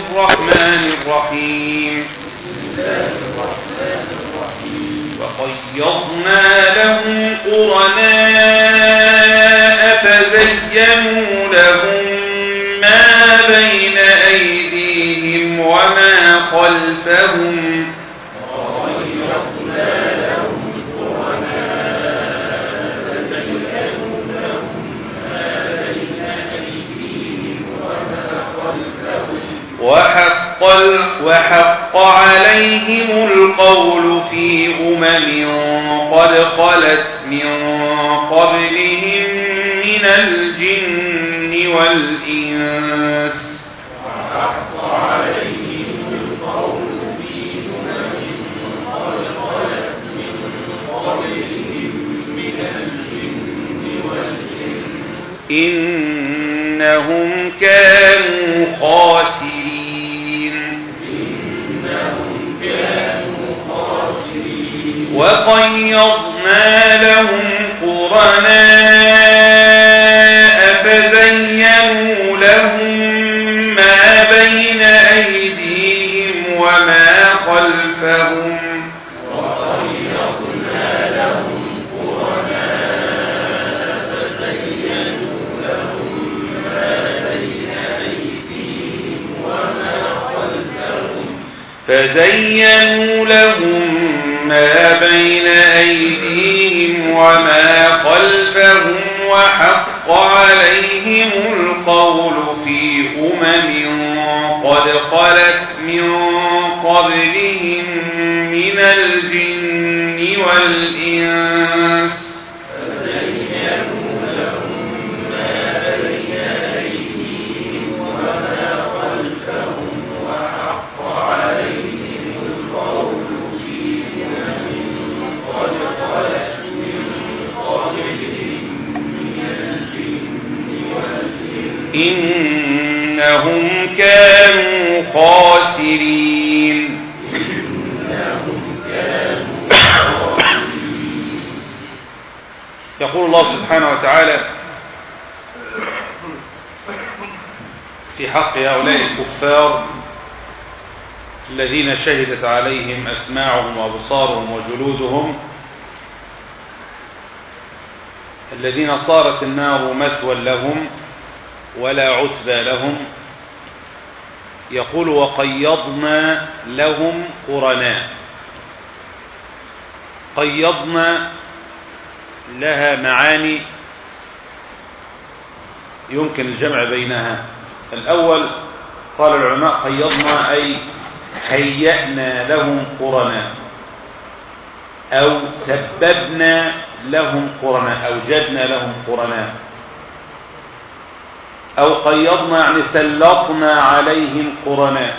الرحمن الرحيم وقيضنا لهم قرناء فزينوا لهم ما بين أيديهم وما خلفهم وحق, وحق عليهم القول في أمم قد خلت من قبلهم من الجن والإنس وحق عليهم القول في أمم قد خلت من قبلهم من الجن والإنس إنهم كانوا خاسرين وقيضنا لهم قرناء فزينوا لهم ما بين أيديهم وما خلفهم وقيضنا لهم قرناء فزينوا لهم ما بين أيديهم وما خلفهم فزينوا لهم ما بين أيديهم وما خلفهم وحق عليهم القول في أمم قد خلت من قبلهم من الجن والإنس إنهم كانوا خاسرين يقول الله سبحانه وتعالى في حق هؤلاء الكفار الذين شهدت عليهم أسماعهم وأبصارهم وجلودهم الذين صارت النار مثوى لهم ولا عتبى لهم يقول وقيضنا لهم قرناء قيضنا لها معاني يمكن الجمع بينها الأول قال العلماء قيضنا أي هيأنا لهم قرناء أو سببنا لهم قرناء أوجدنا لهم قرناء أو قيضنا يعني سلطنا عليهم قرناء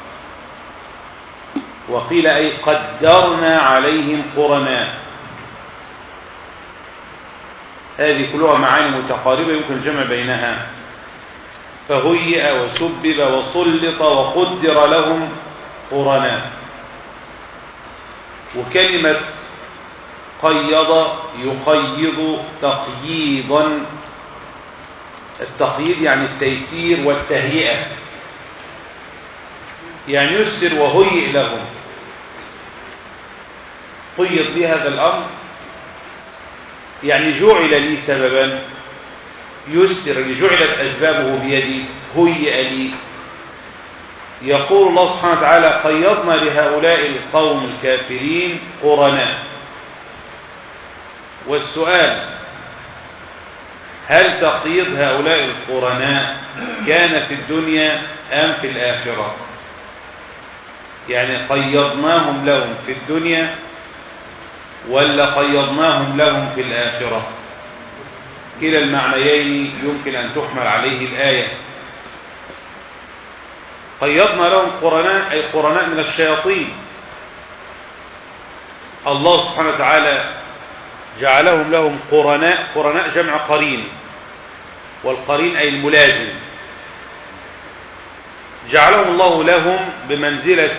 وقيل أي قدرنا عليهم قرناء هذه كلها معاني متقاربة يمكن الجمع بينها فهيئ وسبب وسلط وقدر لهم قرناء وكلمة قيض يقيض تقييضا التقييد يعني التيسير والتهيئة يعني يسر وهيئ لهم قيض لي هذا الأمر يعني جعل لي سببا يسر جعلت أسبابه بيدي هيئ لي يقول الله سبحانه وتعالى قيضنا لهؤلاء القوم الكافرين قرناء والسؤال هل تقييض هؤلاء القرناء كان في الدنيا أم في الآخرة يعني قيضناهم لهم في الدنيا ولا قيضناهم لهم في الآخرة كلا المعنيين يمكن أن تحمل عليه الآية قيضنا لهم قرناء أي قرناء من الشياطين الله سبحانه وتعالى جعلهم لهم قرناء قرناء جمع قرين والقرين أي الملازم جعلهم الله لهم بمنزلة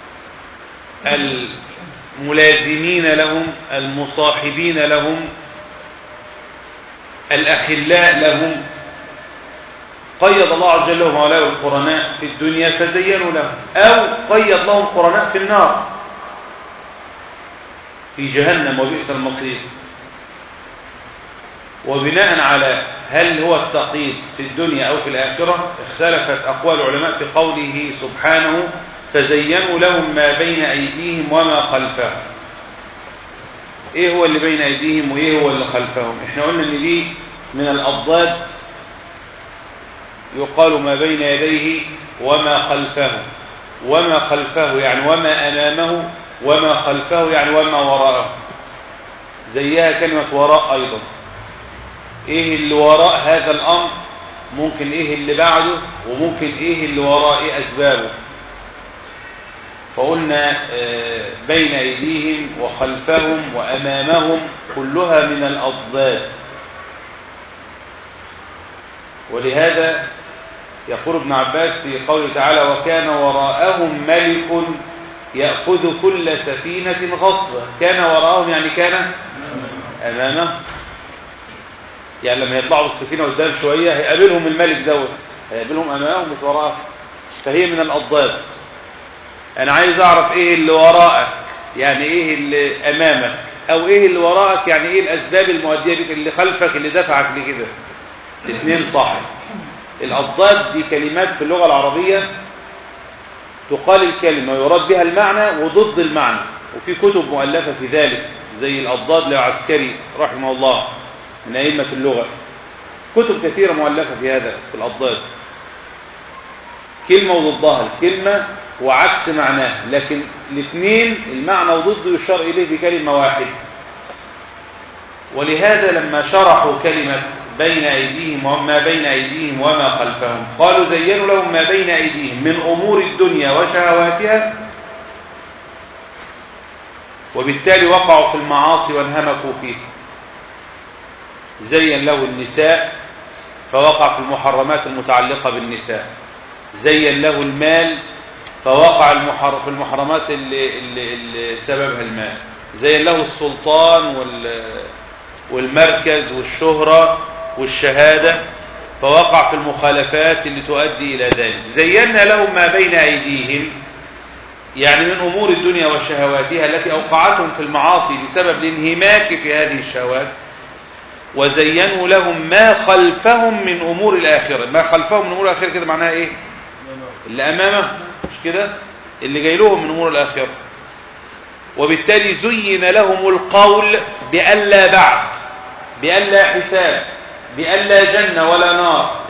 الملازمين لهم المصاحبين لهم الأخلاء لهم قيد الله عز وجل لهم هؤلاء القرناء في الدنيا فزينوا لهم أو قيد لهم قرناء في النار في جهنم وبئس المصير وبناء على هل هو التقييد في الدنيا أو في الآخرة اختلفت أقوال العلماء في قوله سبحانه فزينوا لهم ما بين أيديهم وما خلفهم ايه هو اللي بين ايديهم وايه هو اللي خلفهم احنا قلنا ان دي من الاضداد يقال ما بين يديه وما خلفه وما خلفه يعني وما امامه وما خلفه يعني وما وراءه زيها كلمة وراء ايضا ايه اللي وراء هذا الامر ممكن ايه اللي بعده وممكن ايه اللي وراء ايه اسبابه فقلنا بين أيديهم وخلفهم وأمامهم كلها من الأضداد ولهذا يقول ابن عباس في قوله تعالى وكان وراءهم ملك يأخذ كل سفينة غصبا كان وراءهم يعني كان أمامه يعني لما يطلعوا بالسفينة قدام شوية هيقابلهم الملك دوت هيقابلهم أمامهم مش وراءهم فهي من الأضداد انا عايز اعرف ايه اللي وراءك يعني ايه اللي امامك او ايه اللي وراءك يعني ايه الاسباب المؤديه لك اللي خلفك اللي دفعك لكده الاثنين صح الاضداد دي كلمات في اللغه العربيه تقال الكلمه ويراد بها المعنى وضد المعنى وفي كتب مؤلفه في ذلك زي الاضداد لعسكري رحمه الله من ائمه اللغه كتب كثيره مؤلفه في هذا في الاضداد كلمه وضدها الكلمه وعكس معناه لكن الاثنين المعنى وضده يشار إليه بكلمة واحدة ولهذا لما شرحوا كلمة بين أيديهم وما بين أيديهم وما خلفهم قالوا زينوا لهم ما بين أيديهم من أمور الدنيا وشهواتها وبالتالي وقعوا في المعاصي وانهمكوا فيه زين له النساء فوقع في المحرمات المتعلقة بالنساء زين له المال فوقع المحر... في المحرمات اللي, اللي, اللي سببها المال زي له السلطان وال... والمركز والشهرة والشهادة فوقع في المخالفات اللي تؤدي إلى ذلك زينا لهم ما بين أيديهم يعني من أمور الدنيا وشهواتها التي أوقعتهم في المعاصي بسبب الانهماك في هذه الشهوات وزينوا لهم ما خلفهم من أمور الآخرة ما خلفهم من أمور الآخرة كده معناها إيه اللي أمامه مش كده اللي جاي لهم من أمور الآخرة وبالتالي زين لهم القول بألا بعث بألا حساب بألا جنة ولا نار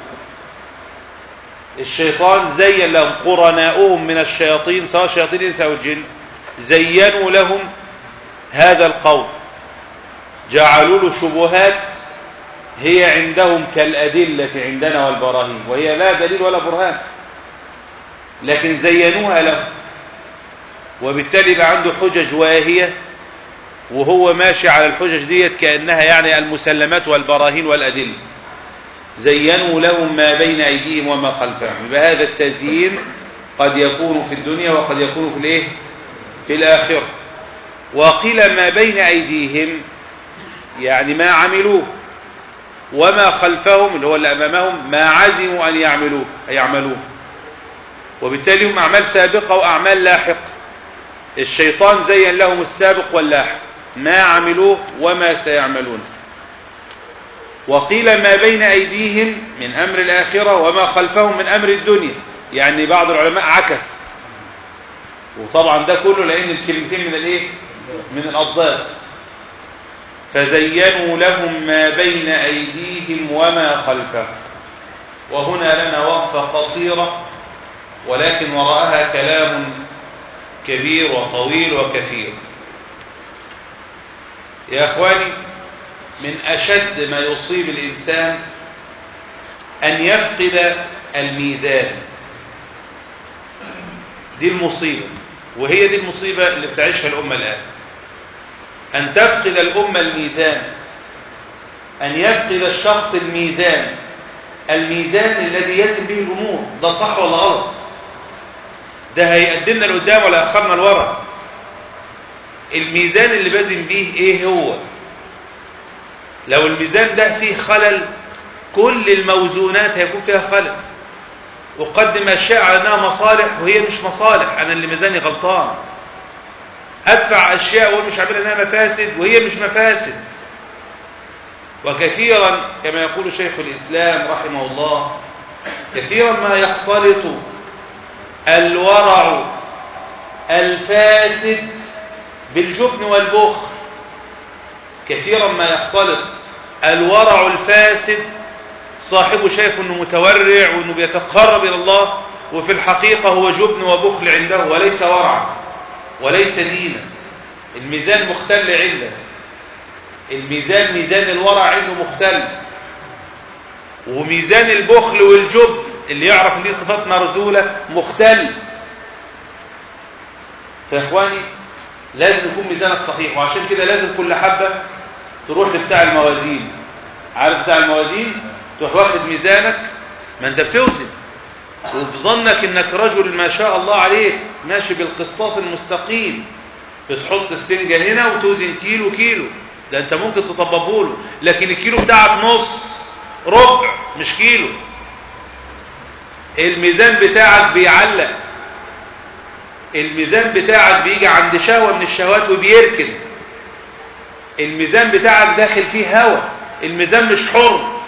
الشيطان زين لهم قرناؤهم من الشياطين سواء شياطين الإنس أو الجن زينوا لهم هذا القول جعلوا له شبهات هي عندهم كالأدلة عندنا والبراهين وهي لا دليل ولا برهان لكن زينوها له وبالتالي بقى عنده حجج واهية وهو ماشي على الحجج ديت كأنها يعني المسلمات والبراهين والأدلة زينوا لهم ما بين أيديهم وما خلفهم يبقى هذا التزيين قد يكون في الدنيا وقد يكون في الايه في الآخرة وقيل ما بين أيديهم يعني ما عملوه وما خلفهم اللي هو اللي أمامهم ما عزموا أن يعملوه يعملوه وبالتالي هم أعمال سابقة وأعمال لاحقة الشيطان زين لهم السابق واللاحق ما عملوه وما سيعملون وقيل ما بين أيديهم من أمر الآخرة وما خلفهم من أمر الدنيا يعني بعض العلماء عكس وطبعا ده كله لأن الكلمتين من الإيه من الأضداد فزينوا لهم ما بين أيديهم وما خلفهم وهنا لنا وقفة قصيرة ولكن وراءها كلام كبير وطويل وكثير يا أخواني من أشد ما يصيب الإنسان أن يفقد الميزان دي المصيبة وهي دي المصيبة اللي بتعيشها الأمة الآن أن تفقد الأمة الميزان أن يفقد الشخص الميزان الميزان الذي يزن به الأمور ده صح ولا غلط ده هيقدمنا لقدام ولا يأخرنا لورا الميزان اللي بازن به ايه هو لو الميزان ده فيه خلل كل الموزونات هيكون فيها خلل أقدم أشياء على أنها مصالح وهي مش مصالح أنا اللي ميزاني غلطان أدفع أشياء وأنا مش عامل أنها مفاسد وهي مش مفاسد وكثيرا كما يقول شيخ الإسلام رحمه الله كثيرا ما يختلط الورع الفاسد بالجبن والبخل كثيرا ما يختلط الورع الفاسد صاحبه شايف انه متورع وانه بيتقرب الى الله وفي الحقيقة هو جبن وبخل عنده وليس ورعا وليس دينا الميزان مختل عنده الميزان ميزان الورع عنده مختل وميزان البخل والجبن اللي يعرف ان دي صفات مرذولة مختل فيا اخواني لازم يكون ميزانك صحيح وعشان كده لازم كل حبة تروح لبتاع الموازين عارف بتاع الموازين تروح واخد ميزانك ما انت بتوزن وفي ظنك انك رجل ما شاء الله عليك ماشي بالقسطاس المستقيم بتحط السنجة هنا وتوزن كيلو كيلو ده انت ممكن تطببه له لكن الكيلو بتاعك نص ربع مش كيلو الميزان بتاعك بيعلق الميزان بتاعك بيجي عند شهوة من الشهوات وبيركن الميزان بتاعك داخل فيه هوا الميزان مش حر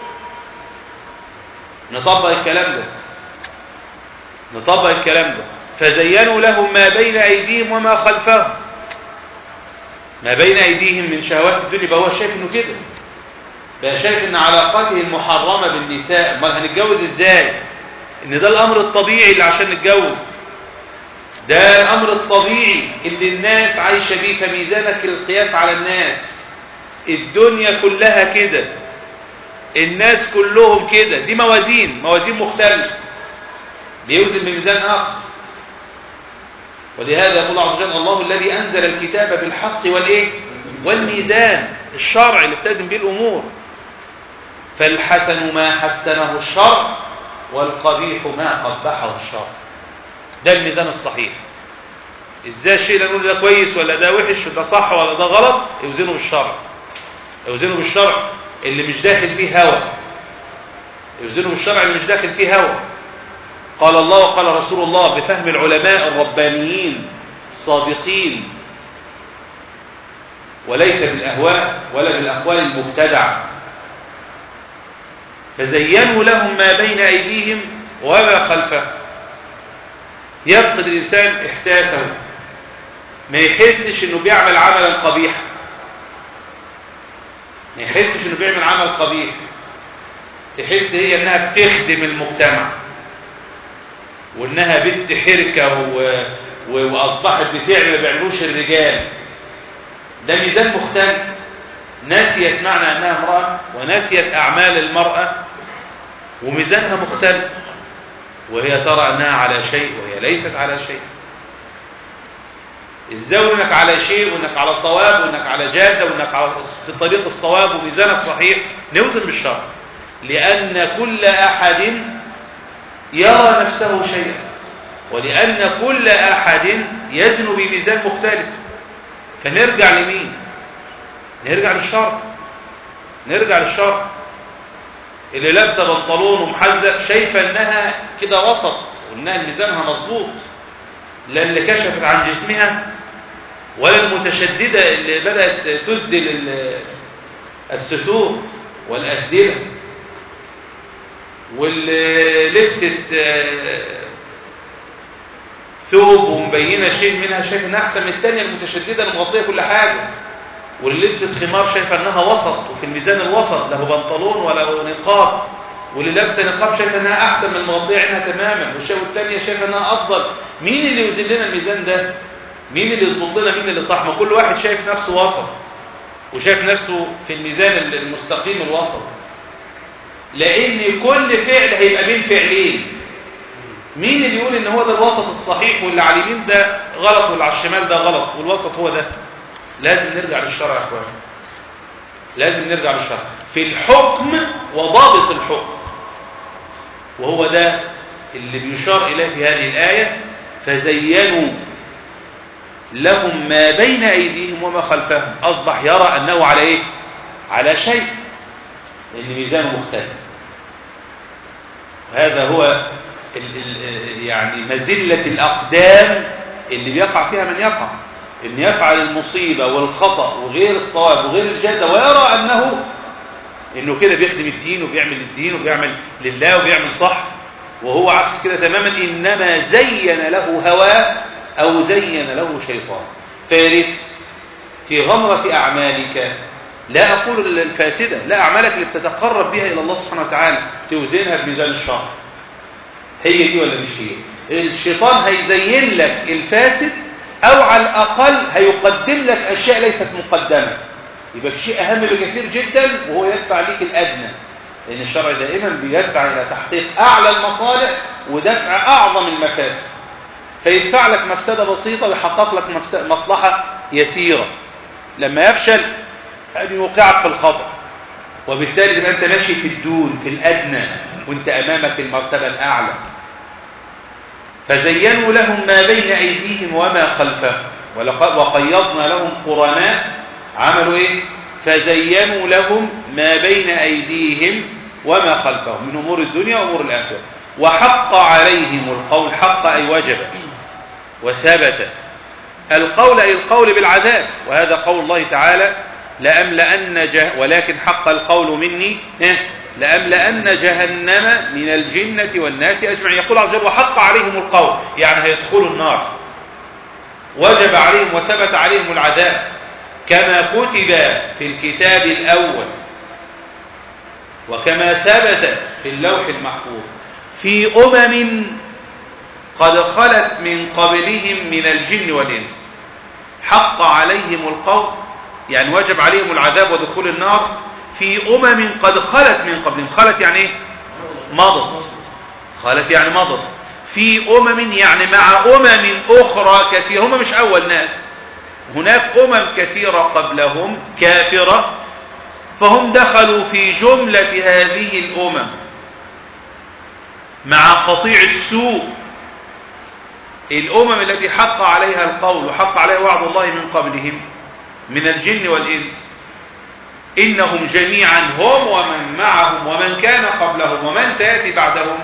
نطبق الكلام ده نطبق الكلام ده فزينوا لهم ما بين أيديهم وما خلفهم ما بين أيديهم من شهوات الدنيا بقى هو شايف إنه كده بقى شايف إن علاقاته المحرمة بالنساء ما هنتجوز إزاي إن ده الأمر الطبيعي اللي عشان نتجوز ده الأمر الطبيعي اللي الناس عايشة بيه فميزانك القياس على الناس الدنيا كلها كده الناس كلهم كده دي موازين موازين مختلفة بيوزن بميزان آخر ولهذا يقول الله عز وجل الله الذي أنزل الكتاب بالحق والإيه والميزان الشرع اللي بتزن به الأمور فالحسن ما حسنه الشرع والقبيح ما قبحه الشرع ده الميزان الصحيح ازاي الشيء اللي نقول ده كويس ولا ده وحش ولا صح ولا ده غلط يوزنه بالشرع يوزنه بالشرع اللي مش داخل فيه هوى يوزنه بالشرع اللي مش داخل فيه هوى قال الله وقال رسول الله بفهم العلماء الربانيين الصادقين وليس بالأهواء ولا بالأقوال المبتدعة فزينوا لهم ما بين أيديهم وما خلفهم يفقد الإنسان إحساسه ما يحسش أنه بيعمل عملا قبيحا ما يحسش أنه بيعمل عمل قبيح تحس هي أنها بتخدم المجتمع وأنها بنت حركة و... و... وأصبحت بتعمل ما بيعملوش الرجال ده ميزان مختلف نسيت معنى أنها امرأة ونسيت أعمال المرأة وميزانها مختلف وهي ترى أنها على شيء وهي ليست على شيء ازاي انك على شيء وانك على صواب وانك على جاده وانك على في طريق الصواب وميزانك صحيح نوزن بالشرع لان كل احد يرى نفسه شيئا ولان كل احد يزن بميزان مختلف فنرجع لمين نرجع للشرع نرجع للشرع اللي لابسه بنطلون ومحزق شايفه انها كده وسط وانها ميزانها مظبوط لا اللي كشفت عن جسمها ولا المتشددة اللي بدأت تسدل الستور والأسدلة واللي لبست ثوب ومبينة شيء منها شايف انها احسن من الثانية المتشددة اللي مغطية كل حاجة واللي لبست خمار شايفة انها وسط وفي الميزان الوسط له بنطلون ولا نقاب واللي لابسه نقاب شايفه انها احسن من مغطيه عينها تماما والشايفه الثانيه شايفه انها افضل مين اللي يوزن لنا الميزان ده مين اللي يظبط لنا مين اللي صح ما كل واحد شايف نفسه وسط وشايف نفسه في الميزان المستقيم الوسط لان كل فعل هيبقى بين فعلين مين اللي يقول ان هو ده الوسط الصحيح واللي على اليمين ده غلط واللي على الشمال ده غلط والوسط هو ده لازم نرجع للشرع يا اخوان لازم نرجع للشرع في الحكم وضابط الحكم وهو ده اللي بيشار إليه في هذه الآية فزينوا لهم ما بين أيديهم وما خلفهم أصبح يرى أنه على إيه على شيء لأن ميزانه مختلف هذا هو ال ال يعني مزلة الأقدام اللي بيقع فيها من يقع ان يفعل المصيبة والخطأ وغير الصواب وغير الجادة ويرى أنه انه كده بيخدم الدين وبيعمل الدين وبيعمل لله وبيعمل صح وهو عكس كده تماما إنما زين له هواه أو زين له شيطان فياريت في غمرة أعمالك لا أقول الفاسدة لا أعمالك اللي بتتقرب بها إلى الله سبحانه وتعالى توزنها بميزان الشرع هي دي ولا مش هي الشيطان هيزين لك الفاسد أو على الأقل هيقدم لك أشياء ليست مقدمة يبقى في شيء أهم بكثير جدا وهو يدفع ليك الأدنى لأن الشرع دائما بيسعى إلى تحقيق أعلى المصالح ودفع أعظم المفاسد فيدفع لك مفسدة بسيطة ويحقق لك مصلحة يسيرة لما يفشل أن يوقعك في الخطأ وبالتالي تبقى أنت ماشي في الدون في الأدنى وأنت أمامك المرتبة الأعلى فزينوا لهم ما بين أيديهم وما خلفهم وقيضنا لهم قرناء عملوا إيه فزينوا لهم ما بين أيديهم وما خلفهم من أمور الدنيا وأمور الآخرة وحق عليهم القول حق أي وجب وثبت القول أي القول بالعذاب وهذا قول الله تعالى لأملأن جه ولكن حق القول مني لأملأن جهنم من الجنة والناس أجمعين يقول عز وجل وحق عليهم القول يعني هيدخلوا النار وجب عليهم وثبت عليهم العذاب كما كتب في الكتاب الأول وكما ثبت في اللوح المحفوظ في أمم قد خلت من قبلهم من الجن والإنس حق عليهم القول يعني وجب عليهم العذاب ودخول النار في أمم قد خلت من قبلهم خلت يعني ايه مضت خلت يعني مضت في أمم يعني مع أمم أخرى كثيرة هم مش أول ناس هناك أمم كثيرة قبلهم كافرة فهم دخلوا في جملة هذه الأمم مع قطيع السوء الأمم التي حق عليها القول وحق عليها وعد الله من قبلهم من الجن والإنس إنهم جميعا هم ومن معهم ومن كان قبلهم ومن سيأتي بعدهم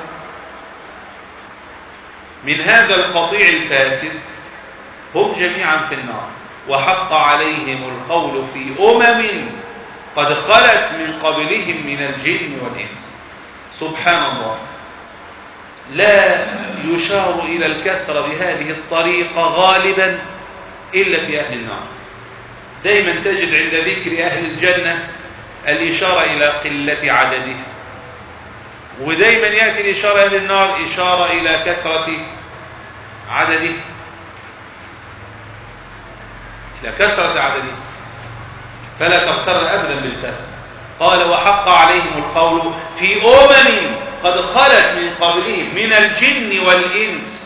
من هذا القطيع الفاسد هم جميعا في النار وحق عليهم القول في أمم قد خلت من قبلهم من الجن والإنس سبحان الله لا يشار إلى الكثرة بهذه الطريقة غالبا إلا في أهل النار دائما تجد عند ذكر أهل الجنة الإشارة إلى قلة عدده ودائما يأتي الإشارة أهل النار إشارة إلى كثرة عدده إلى كثرة عدده فلا تغتر أبدا بالكثرة قال وحق عليهم القول في أمم قد خلت من قبلهم من الجن والإنس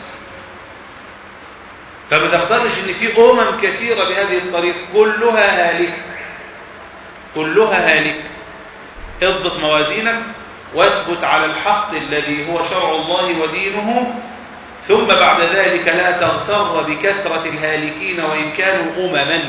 فما تختارش ان في امم كثيره بهذه الطريق كلها هالك كلها هالك اضبط موازينك واثبت على الحق الذي هو شرع الله ودينه ثم بعد ذلك لا تغتر بكثرة الهالكين وإن كانوا أمما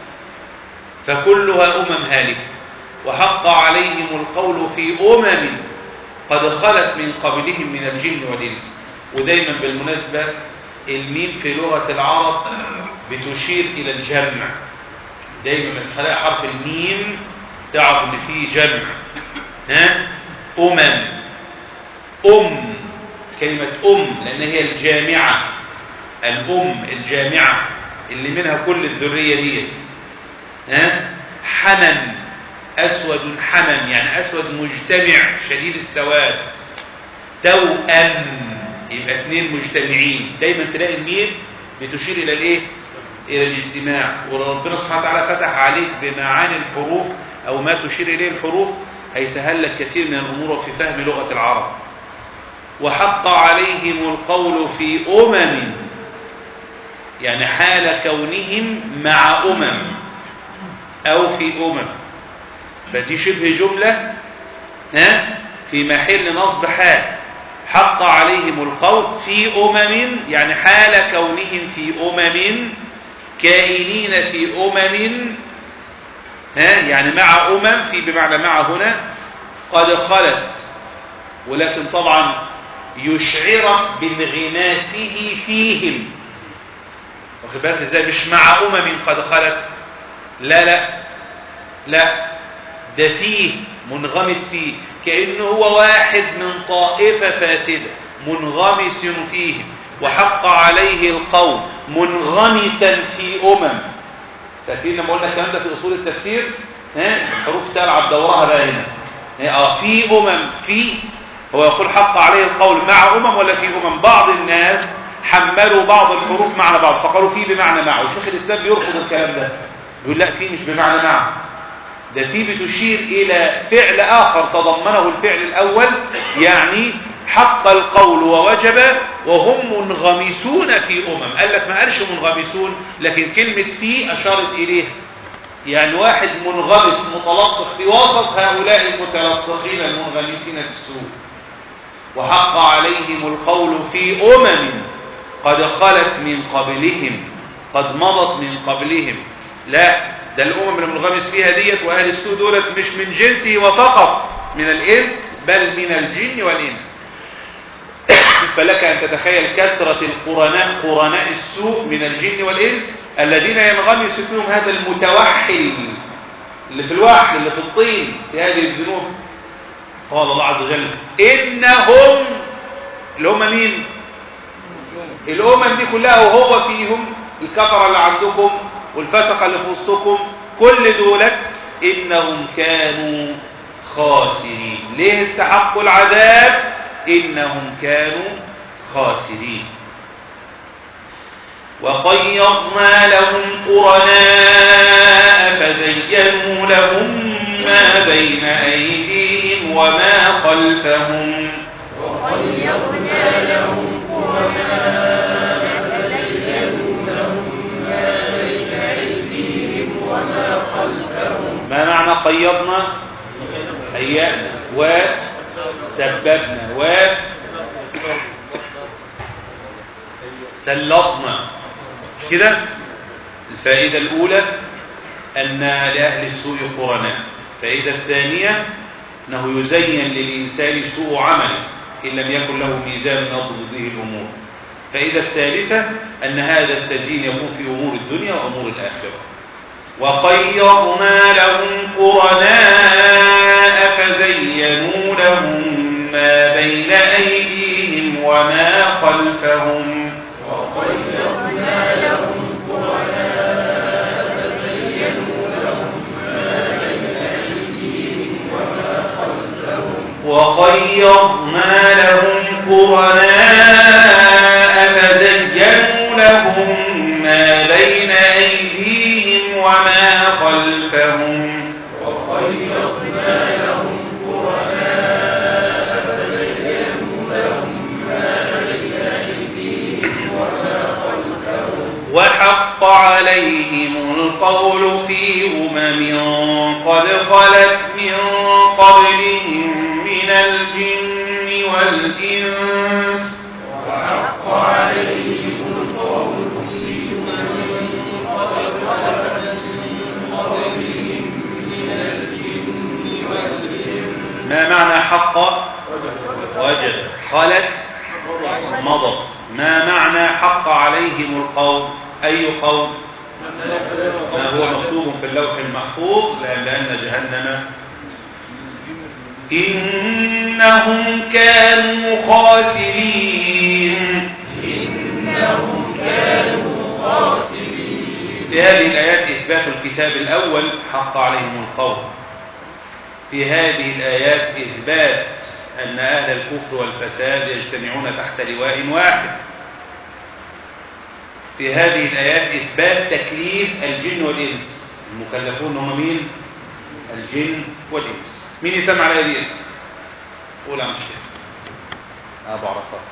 فكلها أمم هالكة وحق عليهم القول في أمم قد خلت من قبلهم من الجن والإنس ودايما بالمناسبة الميم في لغة العرب بتشير إلى الجمع دايما من تلاقي حرف الميم تعرف ان فيه جمع ها أمم أم كلمة أم لأن هي الجامعة الأم الجامعة اللي منها كل الذرية دي ها حمم أسود حمم يعني أسود مجتمع شديد السواد توأم يبقى اثنين مجتمعين دايما تلاقي الميم بتشير إلى الإيه؟ إلى الاجتماع وربنا سبحانه وتعالى فتح عليك بمعاني الحروف أو ما تشير إليه الحروف هيسهل لك كثير من الأمور في فهم لغة العرب وحق عليهم القول في أمم يعني حال كونهم مع أمم أو في أمم فدي شبه جملة ها في محل نصب حال حق عليهم القول في أمم يعني حال كونهم في أمم كائنين في أمم ها يعني مع أمم في بمعنى مع هنا قد خلت ولكن طبعا يشعر بانغماسه فيهم واخد بالك ازاي مش مع امم قد خلت لا لا لا ده فيه منغمس فيه كانه هو واحد من طائفه فاسده منغمس فيهم وحق عليه القول منغمسا في امم فاكرين لما قلنا الكلام ده في اصول التفسير ها الحروف تلعب دورها بقى هنا اه في امم في هو يقول حق عليه القول مع امم ولا في امم بعض الناس حملوا بعض الحروف مع بعض فقالوا في بمعنى مع وشيخ الاسلام بيرفض الكلام ده يقول لا في مش بمعنى مع ده في بتشير الى فعل اخر تضمنه الفعل الاول يعني حق القول ووجب وهم منغمسون في امم قال لك ما قالش منغمسون لكن كلمه في اشارت اليها يعني واحد منغمس متلطخ في وسط هؤلاء المتلطخين المنغمسين في السوق وحق عليهم القول في أمم قد خلت من قبلهم قد مضت من قبلهم لا ده الأمم المنغمس فيها ديت وأهل السوء دولت مش من جنسه وفقط من الإنس بل من الجن والإنس فلك أن تتخيل كثرة القرناء قرناء السوء من الجن والإنس الذين ينغمس فيهم هذا المتوحل اللي في الوحل اللي في الطين في هذه الذنوب قال الله عز وجل إنهم اللي هم مين الأمم دي كلها وهو فيهم الكفرة اللي عندكم والفسقة اللي في وسطكم كل دولت إنهم كانوا خاسرين ليه استحقوا العذاب إنهم كانوا خاسرين وقيضنا لهم قرناء فزينوا لهم ما بين أيديهم وما خلفهم وقيضنا لهم قرناء فزينوا لهم ما بين أيديهم وما خلفهم ما معنى قيضنا هيأنا وسببنا وسلطنا مش كده الفائدة الأولى أن لأهل السوء قرناء الفائدة الثانية أنه يزين للإنسان سوء عمله إن لم يكن له ميزان يضبط به الأمور الفائدة الثالثة أن هذا التزيين يكون في أمور الدنيا وأمور الآخرة وقيضنا لهم قرناء فزينوا لهم ما بين أيديهم وما خلفهم وقيضنا لهم قرناء فزينوا لهم ما بين أيديهم وما خلفهم وقيضنا لهم قرناء فزينوا لهم ما بين أيديهم وما خلفهم وقيضنا لهم قرناء فزينوا لهم ما بين أيديهم وما خلفهم وحق عليهم القول في أمم قد خلت من قبلهم من الجن والإنس وحق عليهم القول في أمم قد خلت من قبلهم من الجن والإنس ما معنى حق وجد خلت مضت ما معنى حق عليهم القول أي قول ما هو مكتوب في اللوح المحفوظ لأن, لأن جهنم إنهم كانوا خاسرين إنهم كانوا خاسرين في هذه الآيات إثبات الكتاب الأول حق عليهم القول في هذه الآيات إثبات أن أهل الكفر والفساد يجتمعون تحت لواء واحد في هذه الآيات إثبات تكليف الجن والإنس المكلفون هم مين؟ الجن والإنس مين يسمع الآية دي؟ قول يا مشي أبو عرفات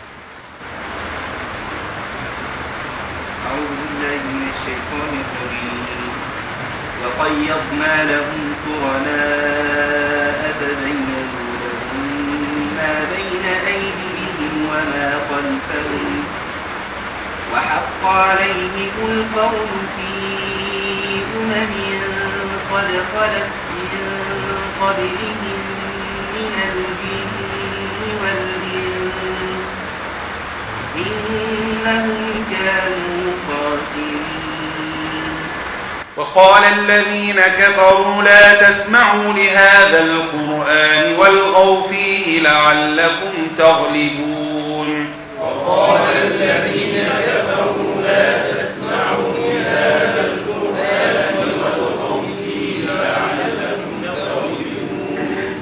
أعوذ بالله من الشيطان الرجيم وقيضنا لهم قرناء فزينوا لهم ما بين أيديهم وما خلفهم وحق عليهم القول في أمم قد خلت من قبلهم من الجن والإنس إنهم كانوا خاسرين وقال الذين كفروا لا تسمعوا لهذا القرآن والغوا فيه لعلكم تغلبون وقال الذين كفروا لا تسمعوا لهذا القرآن والغوا فيه لعلكم تغلبون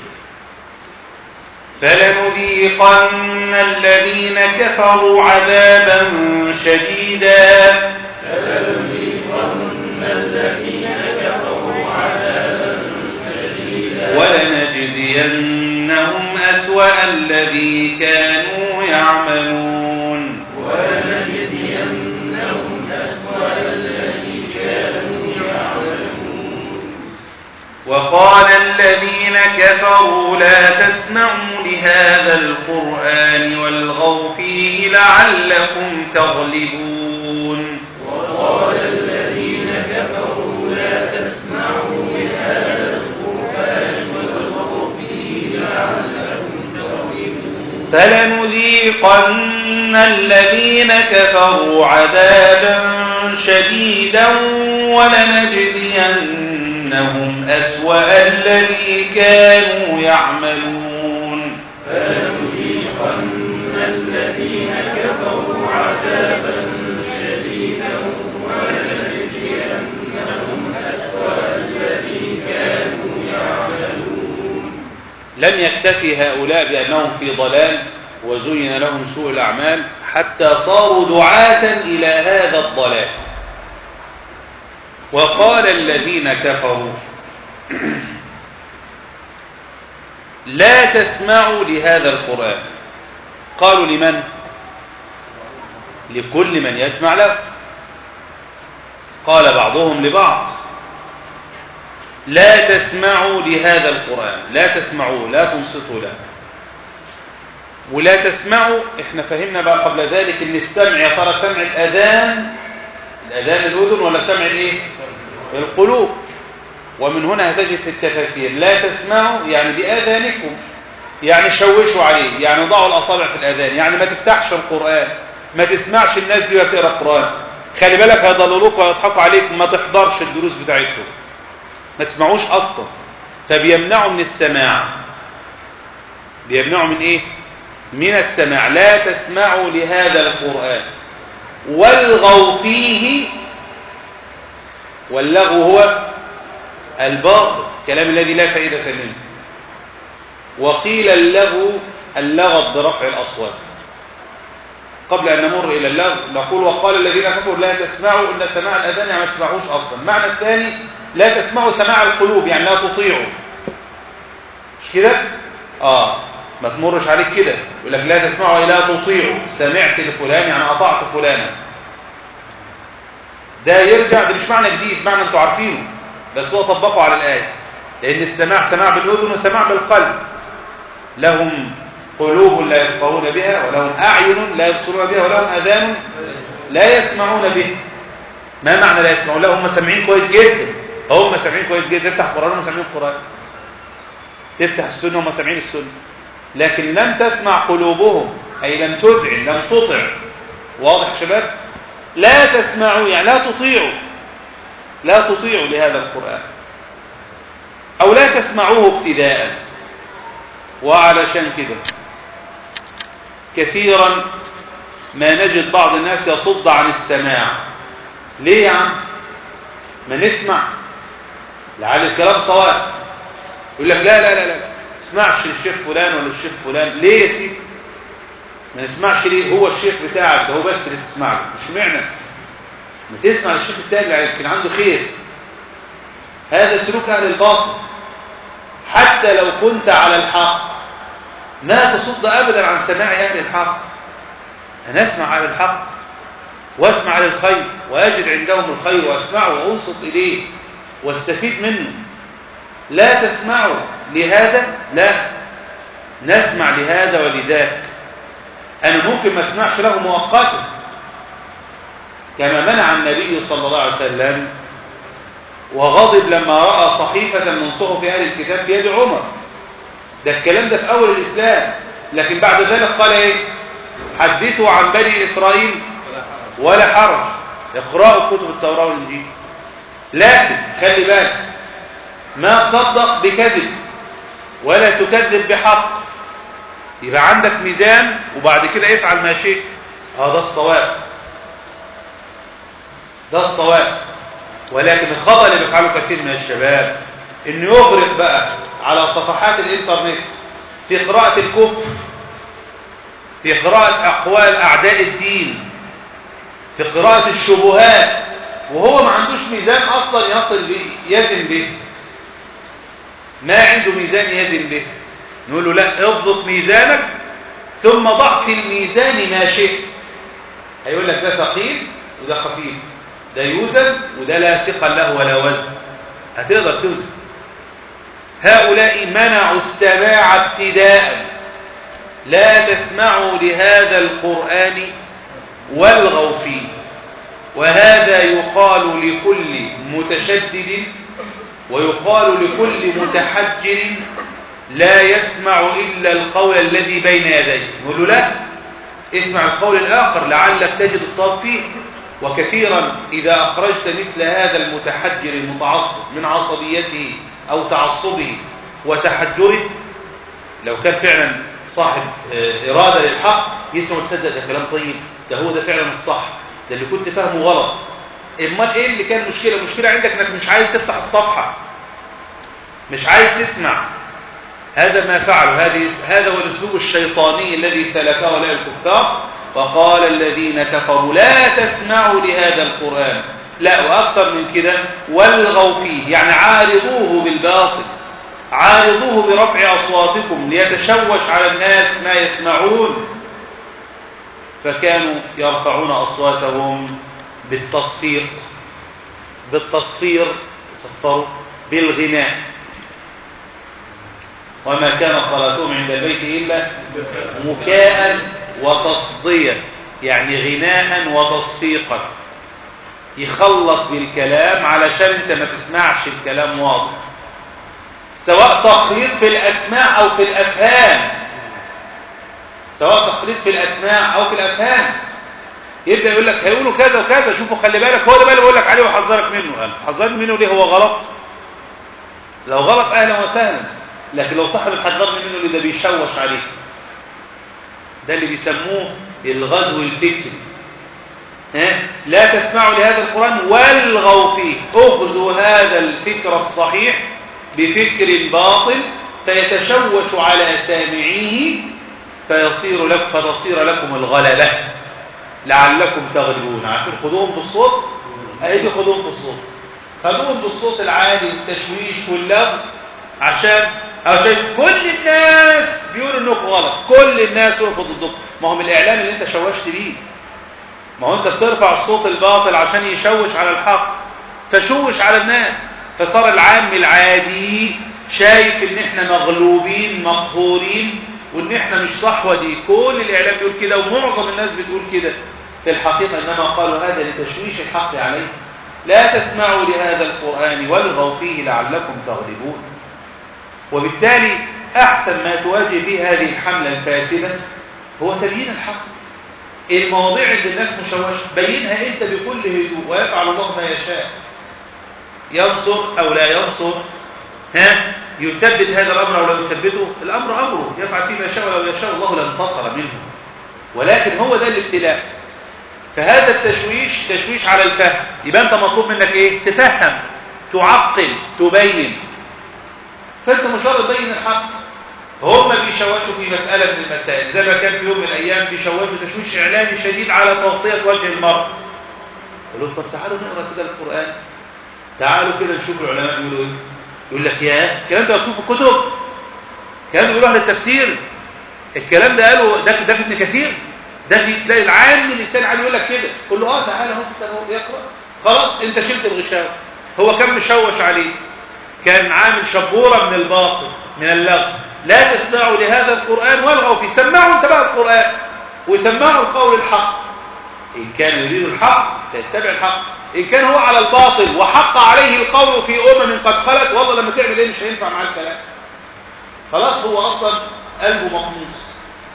فلنذيقن الذين كفروا عذابا شديدا فلنذيقن الذين كفروا عذابا شديدا ولنجزينهم أسوأ الذي كانوا يعملون ولنجزينهم أسوأ الذي كانوا يعملون وقال الذين كفروا لا تسمعوا لهذا القرآن والغوا فيه لعلكم تغلبون وقال الذين كفروا لا تسمعوا لهذا القرآن والغوا فيه لعلكم تغلبون فلنذيقن الذين كفروا عذابا شديدا ولنجزينهم أسوأ الذي كانوا يعملون فلنذيقن الذين كفروا عذابا شديدا ولنجزينهم أسوأ الذي كانوا يعملون لم يكتفي هؤلاء بأنهم في ضلال وزين لهم سوء الأعمال حتى صاروا دعاة إلى هذا الضلال وقال الذين كفروا لا تسمعوا لهذا القرآن قالوا لمن لكل من يسمع له قال بعضهم لبعض لا تسمعوا لهذا القرآن لا تسمعوا لا تنصتوا له ولا تسمعوا احنا فهمنا بقى قبل ذلك ان السمع يا ترى سمع الاذان الاذان الاذن ولا سمع الايه القلوب ومن هنا هتجد في التفاسير لا تسمعوا يعني باذانكم يعني شوشوا عليه يعني ضعوا الاصابع في الاذان يعني ما تفتحش القران ما تسمعش الناس دي بتقرا القران خلي بالك هيضللوك ويضحكوا عليك ما تحضرش الدروس بتاعتهم ما تسمعوش اصلا فبيمنعوا من السماع بيمنعوا من ايه من السماع لا تسمعوا لهذا القرآن والغوا فيه واللغو هو الباطل الكلام الذي لا فائدة منه وقيل اللغو اللغط برفع الأصوات قبل أن نمر إلى اللغو نقول وقال الذين كفروا لا تسمعوا إلا سماع الأذان يعني ما تسمعوش أصلا معنى الثاني لا تسمعوا سماع القلوب يعني لا تطيعوا مش كده آه ما تمرش عليك كده يقول لك لا تسمعوا لا تطيعوا سمعت لفلان يعني أطعت فلانا ده يرجع ده مش معنى جديد معنى انتوا عارفينه بس هو طبقه على الآية لأن السماع سماع بالأذن وسماع بالقلب لهم قلوب لا يفقهون بها ولهم أعين لا يبصرون بها ولهم أذان لا يسمعون به ما معنى لا يسمعون لا هم سامعين كويس جدا هم سامعين كويس جدا تفتح القرآن هم سامعين القرآن تفتح السنة هم سامعين السنة لكن لم تسمع قلوبهم أي لم تذعن لم تطع واضح يا شباب لا تسمعوا يعني لا تطيعوا لا تطيعوا لهذا القرآن أو لا تسمعوه ابتداء وعلشان كده كثيرا ما نجد بعض الناس يصد عن السماع ليه يا عم ما نسمع لعل الكلام صواب يقول لك لا لا لا لا اسمعش الشيخ فلان ولا الشيخ فلان ليه يا سيدي ما نسمعش ليه هو الشيخ بتاعك ده هو بس اللي تسمع له مش معنى ما تسمع الشيخ التاني اللي يمكن عنده خير هذا سلوك اهل الباطل حتى لو كنت على الحق ما تصد ابدا عن سماع اهل الحق انا اسمع على الحق واسمع للخير واجد عندهم الخير واسمعه وانصت اليه واستفيد منه لا تسمعوا لهذا لا نسمع لهذا ولذاك أنا ممكن ما اسمعش له مؤقتا كما منع النبي صلى الله عليه وسلم وغضب لما رأى صحيفة من صحف أهل الكتاب في يد عمر ده الكلام ده في أول الإسلام لكن بعد ذلك قال ايه حدثوا عن بني اسرائيل ولا حرج اقرأوا كتب التوراة والانجيل لكن خلي بالك ما تصدق بكذب ولا تكذب بحق يبقى عندك ميزان وبعد كده افعل ما شئت اه ده الصواب ده الصواب ولكن الخطأ اللي بيفعله كثير من الشباب انه يغرق بقى على صفحات الانترنت في قراءة الكفر في قراءة اقوال اعداء الدين في قراءة الشبهات وهو ما عندوش ميزان اصلا يصل به يزن به ما عنده ميزان يزن به نقول له لا اضبط ميزانك ثم ضع في الميزان ما شئت هيقول لك ده ثقيل وده خفيف ده يوزن وده لا ثقل له ولا وزن هتقدر توزن هؤلاء منعوا السماع ابتداء لا تسمعوا لهذا القرآن والغوا فيه وهذا يقال لكل متشدد ويقال لكل متحجر لا يسمع إلا القول الذي بين يديه نقول له لا اسمع القول الآخر لعلك تجد الصواب فيه وكثيرا إذا أخرجت مثل هذا المتحجر المتعصب من عصبيته أو تعصبه وتحجره لو كان فعلا صاحب إرادة للحق يسمع تصدق ده كلام طيب ده هو ده فعلا الصح ده اللي كنت فاهمه غلط امال ايه اللي كان مشكلة المشكلة عندك انك مش عايز تفتح الصفحة مش عايز تسمع هذا ما فعلوا هذه هذا هو الاسلوب الشيطاني الذي سلكه هؤلاء الكفار وقال الذين كفروا لا تسمعوا لهذا القرآن لا وأكثر من كده والغوا فيه يعني عارضوه بالباطل عارضوه برفع أصواتكم ليتشوش على الناس ما يسمعون فكانوا يرفعون أصواتهم بالتصفير بالتصفير صفروا بالغناء وما كان صلاتهم عند البيت إلا مكاء وتصديا يعني غناء وتصفيقا يخلط بالكلام علشان انت ما تسمعش الكلام واضح سواء تخليط في الأسماع أو في الأفهام سواء تخليط في الأسماع أو في الأفهام يبدأ يقول لك هيقولوا كذا وكذا شوفوا خلي بالك هو ده بقى اللي بقول لك عليه وحذرك منه قال حذرني منه ليه هو غلط لو غلط أهلا وسهلا لكن لو صاحب حذرني منه اللي ده بيشوش عليه ده اللي بيسموه الغزو الفكري ها؟ لا تسمعوا لهذا القرآن والغوا فيه اخذوا هذا الفكر الصحيح بفكر باطل فيتشوش على سامعيه فيصير لك فتصير لكم الغلبة لعلكم تغلبون عارفين خذوهم بالصوت اهي خذوهم بالصوت خذوهم بالصوت العالي التشويش واللغو عشان عشان كل الناس بيقولوا انكم غلط كل الناس وقفوا ضدكم ما هو من الاعلام اللي انت شوشت بيه ما هو انت بترفع الصوت الباطل عشان يشوش على الحق فشوش على الناس فصار العام العادي شايف ان احنا مغلوبين مقهورين وان احنا مش صحوة دي كل الاعلام بيقول كده ومعظم الناس بتقول كده في الحقيقة انما قالوا هذا لتشويش الحق عليه لا تسمعوا لهذا القرآن والغوا فيه لعلكم تغلبون وبالتالي أحسن ما تواجه به هذه الحملة الفاسدة هو تبيين الحق المواضيع عند الناس مشوشة بينها أنت بكل هدوء ويفعل الله ما يشاء ينصر أو لا ينصر ها يثبت هذا الأمر أو لا يثبته الأمر أمره يفعل فيه ما شاء ولو يشاء الله لانتصر منه ولكن هو ده الابتلاء فهذا التشويش تشويش على الفهم يبقى أنت مطلوب منك إيه تفهم تعقل تبين فانت مش راضي تبين الحق هم بيشوشوا في مسألة من المسائل زي ما كان في يوم من الأيام بيشوشوا تشويش إعلامي شديد على تغطية وجه المرء قالوا طب تعالوا نقرأ كده القرآن تعالوا كده نشوف العلماء بيقولوا ايه يقول لك يا الكلام ده مكتوب في الكتب الكلام ده بيقولوا أهل التفسير الكلام ده قالوا ده ده في ابن كثير ده في تلاقي العام الإنسان عادي يقول لك كده قول له اه تعالى اهو كده يقرأ خلاص انت شلت الغشاوة هو كان مشوش عليه كان عامل شبورة من الباطل من اللغو لا تسمعوا لهذا القرآن والغوا فيه سمعوا انت بقى القرآن وسمعوا القول الحق إن كان يريد الحق فيتبع الحق إن كان هو على الباطل وحق عليه القول في أمم قد خلت والله لما تعمل إيه مش هينفع معاه الكلام خلاص هو أصلا قلبه مقموص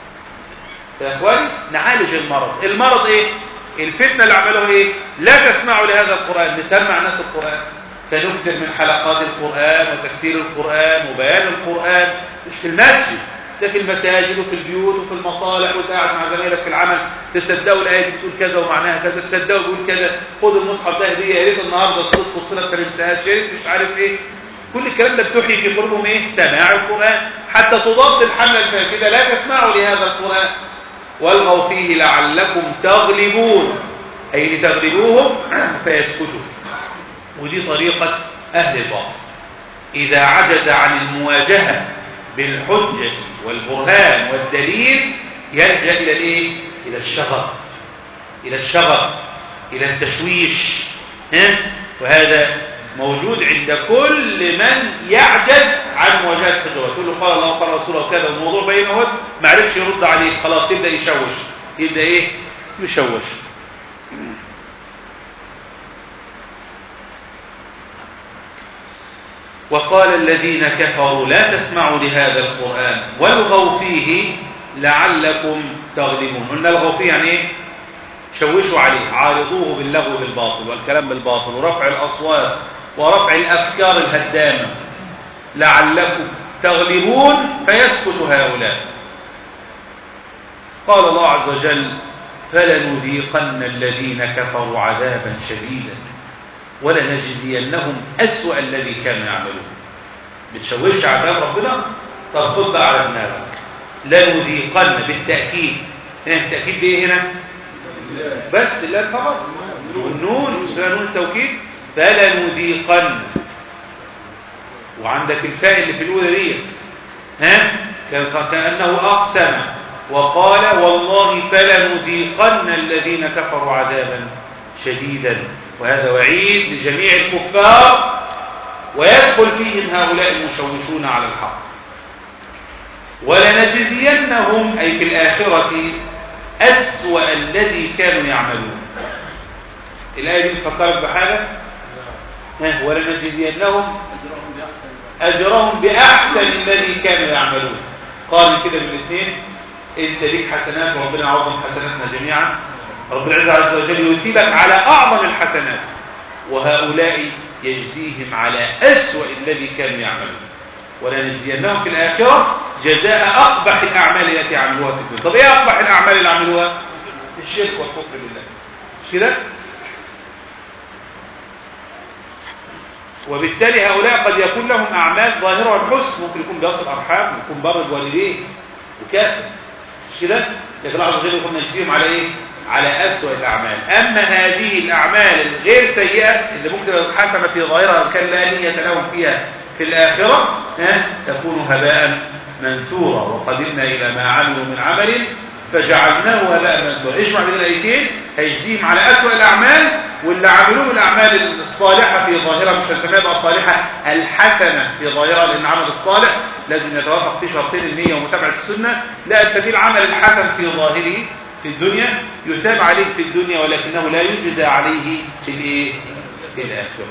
يا اخواني نعالج المرض المرض ايه الفتنة اللي عملوها ايه لا تسمعوا لهذا القرآن نسمع ناس القرآن فنكثر من حلقات القرآن وتفسير القرآن وبيان القرآن مش في المسجد ده في المساجد وفي البيوت وفي المصالح وانت قاعد مع زمايلك في العمل تصدقوا الايه دي بتقول كذا ومعناها كذا تصدقوا بيقول كذا خد المصحف ده هديه يا ريت النهارده صوت فصلت ما تنساهاش يا ريت مش عارف ايه كل الكلام ده بتحيي في قلوبهم ايه سماع القران حتى تضاد الحمله الفاسده لا تسمعوا لهذا القران والغوا فيه لعلكم تغلبون اي لتغلبوهم فيسكتوا ودي طريقه اهل الباطل اذا عجز عن المواجهه بالحجه والبرهان والدليل يلجا الى الايه الى الشغب الى الشغب الى التشويش ها وهذا موجود عند كل من يعجز عن مواجهه الحجه تقول له قال الله وقال رسوله وكذا والموضوع بين اهوت ما عرفش يرد عليه خلاص يبدا يشوش يبدا ايه يشوش وقال الذين كفروا لا تسمعوا لهذا القرآن والغوا فيه لعلكم تغلبون قلنا الغوا فيه يعني ايه شوشوا عليه عارضوه باللغو بالباطل والكلام بالباطل ورفع الأصوات ورفع الأفكار الهدامة لعلكم تغلبون فيسكت هؤلاء قال الله عز وجل فلنذيقن الذين كفروا عذابا شديدا ولنجزينهم أسوأ الذي كانوا يعملون بتشوش عذاب ربنا طب خد بقى على دماغك لنذيقن بالتأكيد هنا التأكيد دي هنا بس لا فقط والنون اسمها نون التوكيد فلنذيقن وعندك الفاء اللي في الأولى ديت ها كأنه أقسم وقال والله فلنذيقن الذين كفروا عذابا شديدا وهذا وعيد لجميع الكفار ويدخل فيهم هؤلاء المشوشون على الحق ولنجزينهم أي في الآخرة أسوأ الذي كانوا يعملون الآية دي بتفكرك بحاجة ها ولنجزينهم أجرهم بأحسن الذي كانوا يعملون قال كده بالاثنين انت ليك حسنات وربنا يعظم حسناتنا جميعا رب العزة عز وجل يثيبك على أعظم الحسنات وهؤلاء يجزيهم على أسوأ الذي كانوا يعملون ولنجزينهم في الآخرة جزاء أقبح الأعمال التي عملوها في الدنيا طب إيه أقبح الأعمال اللي عملوها الشرك والكفر بالله مش كده وبالتالي هؤلاء قد يكون لهم أعمال ظاهرة الحسن ممكن يكون بيصل أرحام يكون بر بوالديه وكافر مش كده لكن الله عز وجل يقول نجزيهم على إيه على أسوأ الأعمال أما هذه الأعمال الغير سيئة اللي ممكن تتحسب في ظاهرها كان لا نية لهم فيها في الآخرة ها تكون هباء منثورا وقدمنا إلى ما عملوا من عمل فجعلناه هباء منثورا ايش معنى الايتين هيجزيهم على أسوأ الأعمال واللي عملوه الأعمال الصالحة في ظاهرة مش هنسميها بقى الصالحة الحسنة في ظاهرة لأن عمل الصالح لازم يتوافق في شرطين النية ومتابعة السنة لا سبيل العمل الحسن في ظاهره في الدنيا يثاب عليه في الدنيا ولكنه لا يجزى عليه في الايه في الآخرة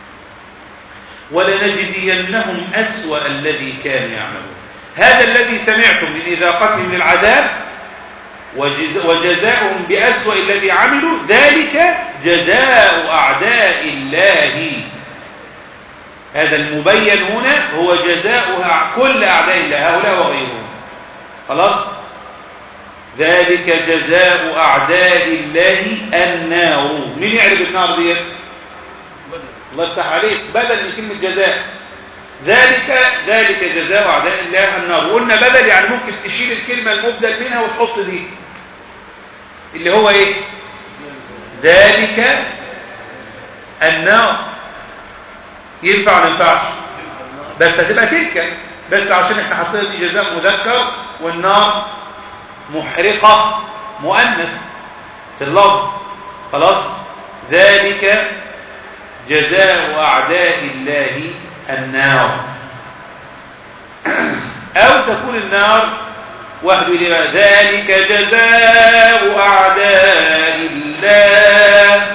ولنجزينهم أسوأ الذي كانوا يعملون هذا الذي سمعتم من إذاقتهم للعذاب وجزاؤهم بأسوأ الذي عملوا ذلك جزاء أعداء الله هذا المبين هنا هو جزاء كل أعداء الله هؤلاء وغيرهم خلاص ذلك جزاء أعداء الله النار مين يعرف النار دي الله يفتح عليك بدل من كلمة جزاء ذلك ذلك جزاء أعداء الله النار وقلنا بدل يعني ممكن تشيل الكلمة المبدل منها وتحط دي اللي هو ايه ذلك النار ينفع ولا ينفعش بس هتبقى تلك بس عشان احنا حطينا دي جزاء مذكر والنار محرقة مؤنث في اللفظ خلاص ذلك جزاء أعداء الله النار أو تكون النار وحده لما ذلك جزاء أعداء الله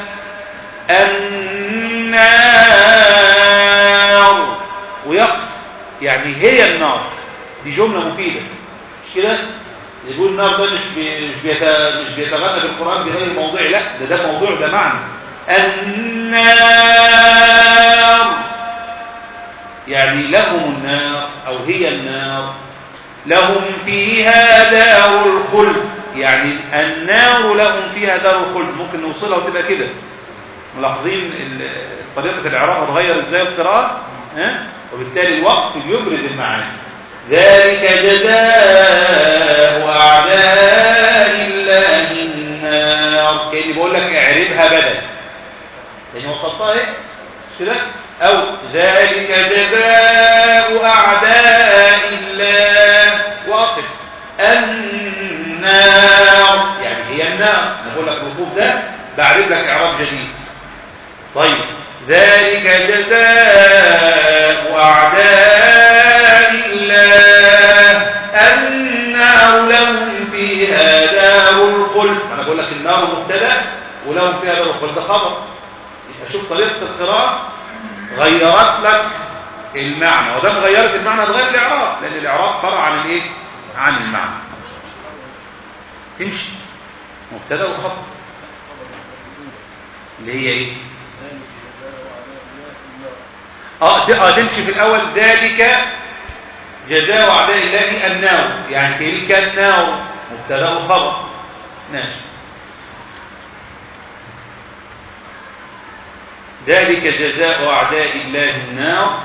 النار ويقف يعني هي النار دي جملة مفيدة مش كده يقول النار ده مش بي- مش بيت- مش بيتغنى بالقرآن بغير موضوع لا ده ده موضوع ده معنى النار يعني لهم النار أو هي النار لهم فيها دار الخلد يعني النار لهم فيها دار الخلد ممكن نوصلها وتبقى كده ملاحظين ال- طريقة الإعراب هتغير ازاي القراءة ها؟ وبالتالي الوقت يبرز المعاني ذلك جزاء أعداء الله النار كأني بقول لك اعربها بدل لأن وصلتها ايه مش كده أو ذلك جزاء أعداء الله وأقف النار يعني هي النار أنا بقول لك الوقوف ده بعرف لك إعراب جديد طيب ذلك جزاء أعداء الله النار لهم فيها دار الخلد أنا بقول لك النار مبتدا ولهم فيها دار الخلد ده خبر يبقى شوف طريقة القراءة غيرت لك المعنى وده غيرت المعنى تغير الإعراب لأن الإعراب فرع عن الإيه؟ عن المعنى تمشي مبتدا وخبر اللي هي ايه اه ت- اه تمشي في الاول ذلك جزاء اعداء الله النار يعني تلك النار مبتدا وخبر ماشي ذلك جزاء اعداء الله النار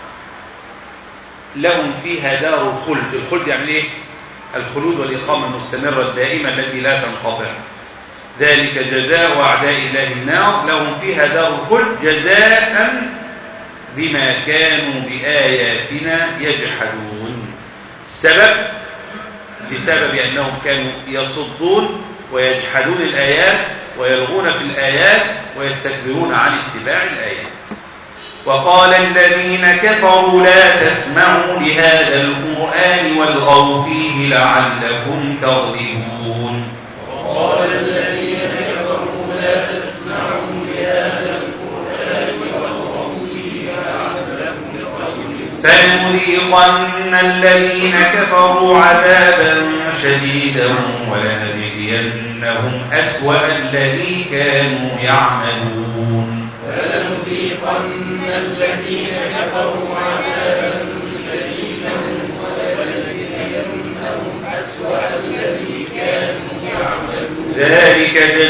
لهم فيها دار الخلد الخلد يعني ايه الخلود والاقامه المستمره الدائمه التي لا تنقطع ذلك جزاء أعداء الله النار لهم فيها دار الخلد جزاء بما كانوا بآياتنا يجحدون السبب بسبب أنهم كانوا يصدون ويجحدون الآيات ويلغون في الآيات ويستكبرون عن اتباع الآيات وقال الذين كفروا لا تسمعوا لهذا القرآن والغوا فيه لعلكم تغلبون وقال الذين كفروا لا تسمعوا لهذا القرآن والغوا فيه لعلكم تغلبون فلنذيقن الذين كفروا عذابا شديدا ولنجزينهم أسوأ الذي كانوا يعملون فلنذيقن الذين كفروا عذابا شديدا ولنجزينهم أسوأ الذي كانوا يعملون ذلك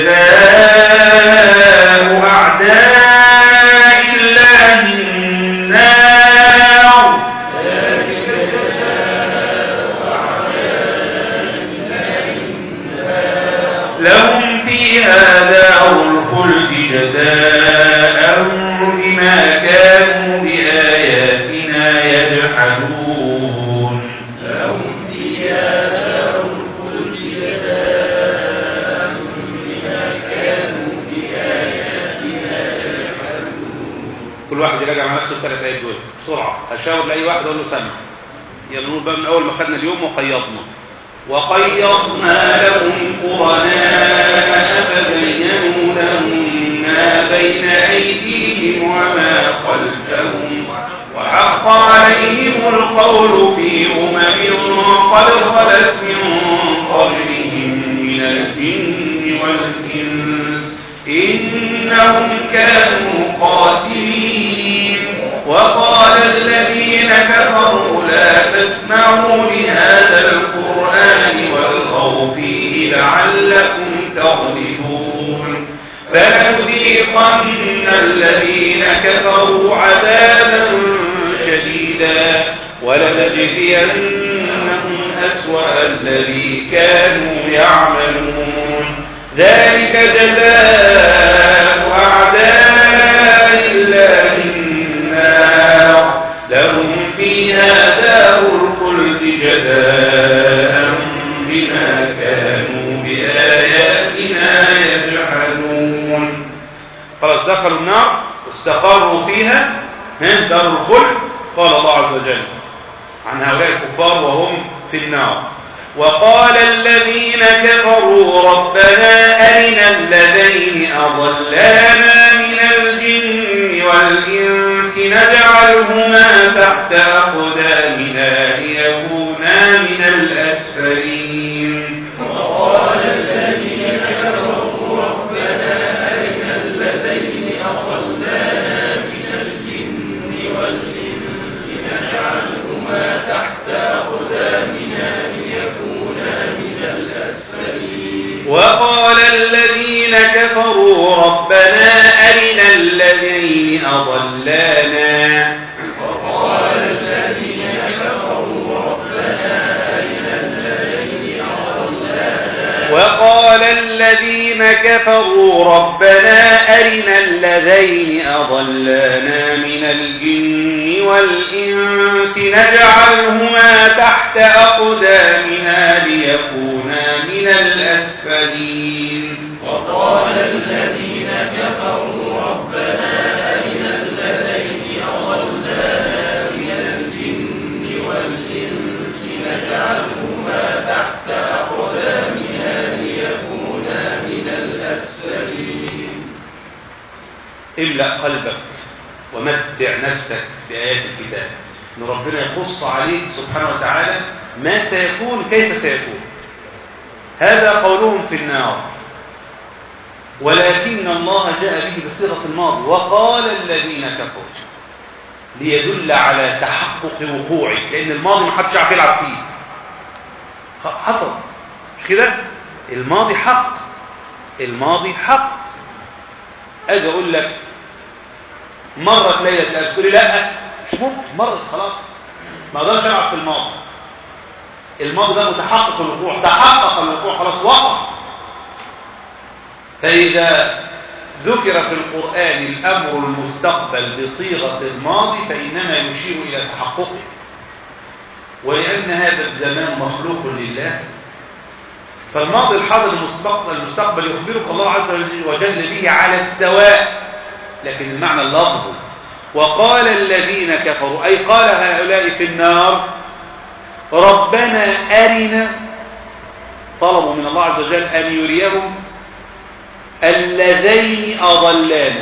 جزاء أعداء الله النار لهم فيها دار الخلد جزاء بما كانوا بآياتنا يجحدون لهم فيها دار الخلد جزاء بما كانوا بآياتنا كل واحد يراجع مع نفسه الثلاث آيات دول بسرعة هشاور لأي واحد أقول له سمع يلا نقول بقى من أول ما خدنا اليوم وقيضنا وقيضنا لهم قرناء فبينوا لهم ما بين أيديهم وما خلفهم وحق عليهم القول في أمم قد خلت من قبلهم من الجن والإنس إنهم كانوا خاسرين وقال الذين كفروا لا تسمعوا لهذا القرآن والغوا فيه لعلكم تغلبون فلنذيقن الذين كفروا عذابا شديدا ولنجزينهم أسوأ الذي كانوا يعملون ذلك جزاء أعداء الله النار لهم فيها دار الخلد جزاء بما كانوا بآياتنا يجحدون خلاص دخلوا النار واستقروا فيها هم دار الخلد قال الله عز وجل عن هؤلاء الكفار وهم في النار وقال الذين كفروا ربنا أرنا الذين أضلانا من الجن والإنس نجعلهما تحت أقدامنا ليكونا من الأسفلين كفروا ربنا أرنا الذين أضلانا وقال الذين كفروا ربنا أرنا الذين أضلانا وقال الذين كفروا ربنا أرنا الذين أضلانا من الجن والإنس نجعلهما تحت أقدامنا ليكونا من الأسفلين وقال الذين كفروا ربنا أرنا الذين أضلانا من الجن والإنس نجعلهما تحت أقدامنا ليكونا من الأسفلين املأ قلبك ومتع نفسك بآيات الكتاب ان ربنا يقص عليك سبحانه وتعالى ما سيكون كيف سيكون هذا قولهم في النار ولكن الله جاء به بصيغة الماضي وقال الذين كفروا ليدل على تحقق وقوعه لأن الماضي ما حدش يعرف يلعب فيه خ- حصل مش كده الماضي حق الماضي حق اجي اقول لك مرت ليله القدر تقول لي لا مش ممكن مرت خلاص ما اقدرش العب في الماضي الماضي ده متحقق الوقوع تحقق الوقوع خلاص وقع فاذا ذكر في القران الامر المستقبل بصيغه الماضي فانما يشير الى تحققه ولان هذا الزمان مخلوق لله فالماضي الحاضر المستقبل المستقبل يخبرك الله عز وجل به على السواء لكن المعنى اللفظي وقال الذين كفروا أي قال هؤلاء في النار ربنا أرنا طلبوا من الله عز وجل أن يريهم اللذين أضلانا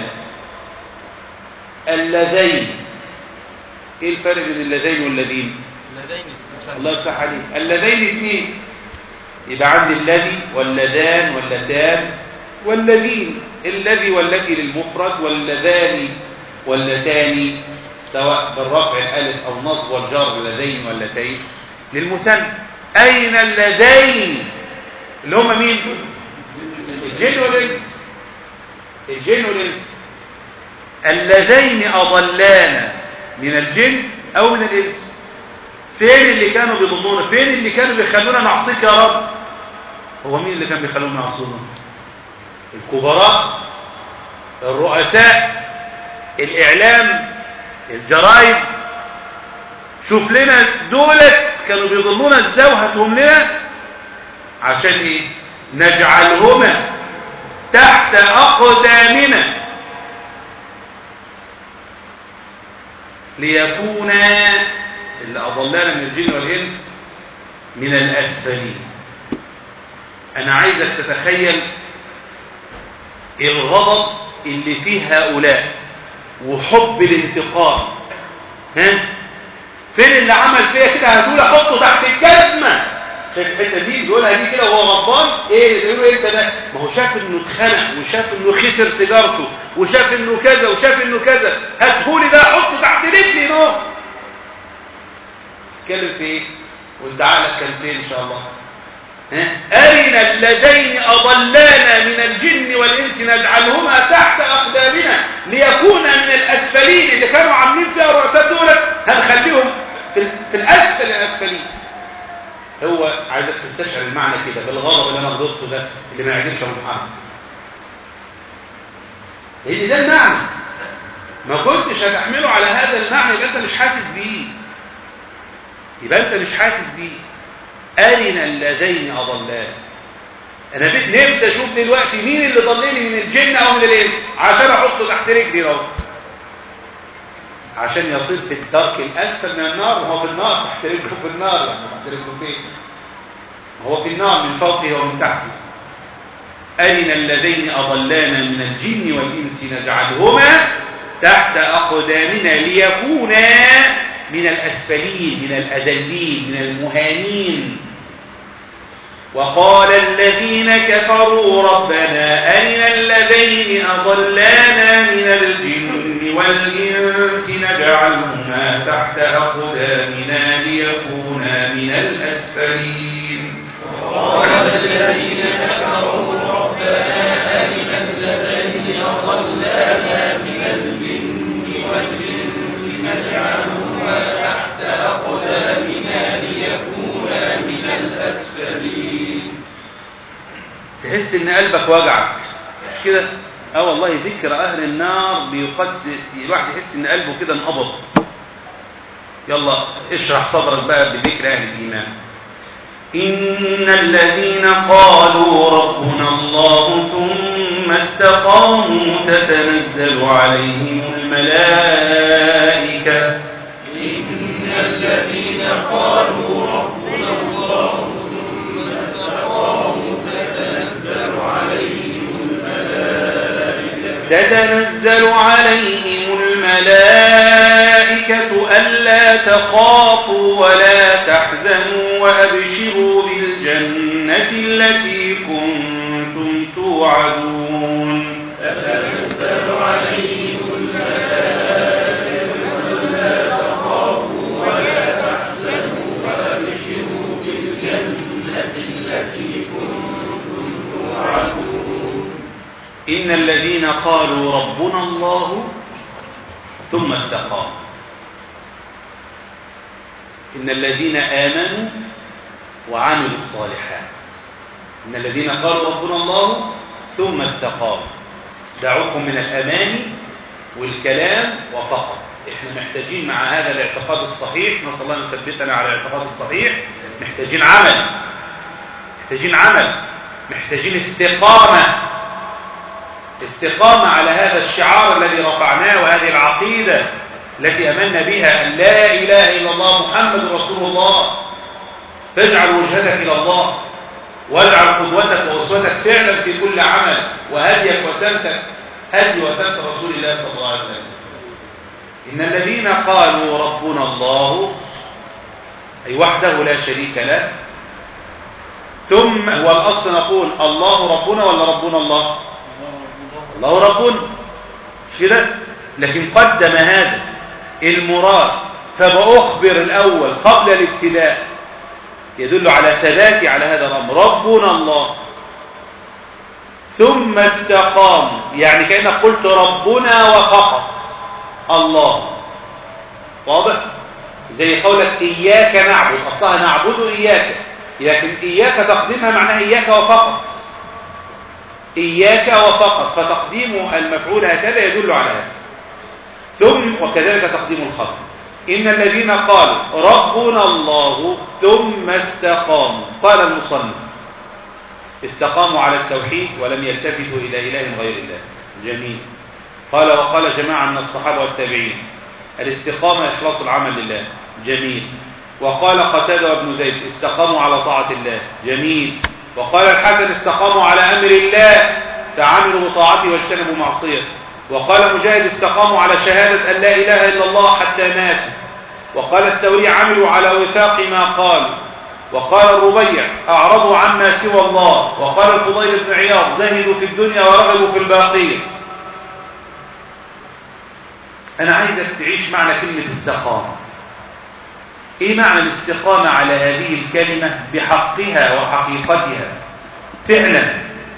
اللذين ايه الفرق بين اللذين والذين اللذين الله يفتح عليك اللذين اثنين يبقى عندي الذي واللذان واللتان والذين الذي والتي للمفرد واللذان واللتان سواء بالرفع الالف او نصب والجر اللذين واللتين للمثنى اين اللذين اللي هم مين الجن والانس الجن والانس اللذين اضلانا من الجن او من الانس فين اللي كانوا بيضلونا فين اللي كانوا بيخلونا نعصيك يا رب هو مين اللي كان بيخلونا نعصونا الكبراء الرؤساء الاعلام الجرايد شوف لنا دولت كانوا بيضلونا ازاي وهاتهم لنا عشان ايه نجعلهما تحت اقدامنا ليكونا اللي أضلنا من الجن والإنس من الأسفلين أنا عايزك تتخيل الغضب اللي فيه هؤلاء وحب الانتقام ها فين اللي عمل فيها كده هتقول احطه تحت الجزمه شايف الحته دي بيقولها دي كده وهو غضبان ايه بيقولوا ايه ده ما هو شاف انه اتخنق وشاف انه خسر تجارته وشاف انه كذا وشاف انه كذا هاتهولي ده احطه تحت رجلي نو اتكلم في ايه وانت عقلك كان فين ان شاء الله ها أرنا اللذين أضلانا من الجن والإنس نجعلهما تحت أقدامنا ليكون من الأسفلين اللي كانوا عاملين فيها الرؤساء دولت هنخليهم في, في الأسفل الأسفلين هو عايزك تستشعر المعنى كده بالغضب اللي أنا غضبته ده اللي ما يعجبش أبو محمد لأن ده المعنى ما كنتش هتحمله على هذا المعنى يبقى أنت مش حاسس بيه يبقى أنت مش حاسس بيه أرنا اللذين أضلان أنا نفسي أشوف دلوقتي مين اللي ضلني من الجن أو من الإنس عشان أحطه تحت رجلي اهو عشان يصير في الدرك الأسفل من النار وهو في النار تحت رجله في النار يعني تحت رجله فين هو في النار من فوقه ومن تحته أرنا اللذين أضلانا من الجن والإنس نجعلهما تحت أقدامنا ليكونا من الأسفلين من الأذلين من المهانين وقال الذين كفروا ربنا أرنا الذين أضلانا من الجن والإنس نجعلهما تحت أقدامنا ليكونا من الأسفلين وقال الذين كفروا ربنا أرنا تحس ان قلبك وجعك مش كده اه والله ذكر اهل النار بيقس الواحد يحس ان قلبه كده انقبض يلا اشرح صدرك بقى بذكر اهل الايمان إن الذين قالوا ربنا الله ثم استقاموا تتنزل عليهم الملائكة إن الذين قالوا ربنا الله ثم استقاموا تتنزل عليهم الملائكة تتنزل عليهم الملائكة ألا تخافوا ولا تحزنوا وأبشروا بالجنة التي كنتم توعدون تتنزل عليهم الملائكة ألا تخافوا ولا تحزنوا وأبشروا بالجنة التي كنتم توعدون إن الذين قالوا ربنا الله ثم استقاموا إن الذين آمنوا وعملوا الصالحات إن الذين قالوا ربنا الله ثم استقاموا دعوكم من الأمان والكلام وفقط احنا محتاجين مع هذا الاعتقاد الصحيح نسأل الله أن يثبتنا على الاعتقاد الصحيح محتاجين عمل محتاجين عمل محتاجين استقامة استقامة على هذا الشعار الذي رفعناه وهذه العقيدة التي أمنا بها أن لا إله إلا الله محمد رسول الله فاجعل وجهتك إلى الله واجعل قدوتك وأسوتك فعلا في كل عمل وهديك وسمتك هدي وسمت رسول الله صلى الله عليه وسلم إن الذين قالوا ربنا الله أي وحده لا شريك له ثم هو الأصل نقول الله ربنا ولا ربنا الله الله ربنا مش كده لكن قدم هذا المراد فبأخبر الأول قبل الابتداء يدل على ثباتي على هذا الأمر ربنا الله ثم استقام يعني كأنك قلت ربنا وفقط الله واضح زي قولك إياك نعبد أصلها نعبد إياك لكن إياك تقديمها معناها إياك وفقط إياك وفقط فتقديم المفعول هكذا يدل على هذا ثم وكذلك تقديم الخبر إن الذين قالوا ربنا الله ثم استقاموا قال المصنف استقاموا على التوحيد ولم يلتفتوا إلى إله غير الله جميل قال وقال جماعة من الصحابة والتابعين الاستقامة إخلاص العمل لله جميل وقال قتادة وابن زيد استقاموا على طاعة الله جميل وقال الحسن استقاموا على أمر الله تعاملوا بطاعته واجتنبوا معصيته وقال مجاهد استقاموا على شهادة أن لا إله إلا الله حتى ماتوا وقال الثوري عملوا على وفاق ما قالوا وقال الربيع أعرضوا عما سوى الله وقال الفضيل بن عياض زهدوا في الدنيا ورغبوا في الباقية أنا عايزك تعيش معنى كلمة استقامة إيه معنى الاستقامة على هذه الكلمة بحقها وحقيقتها فعلا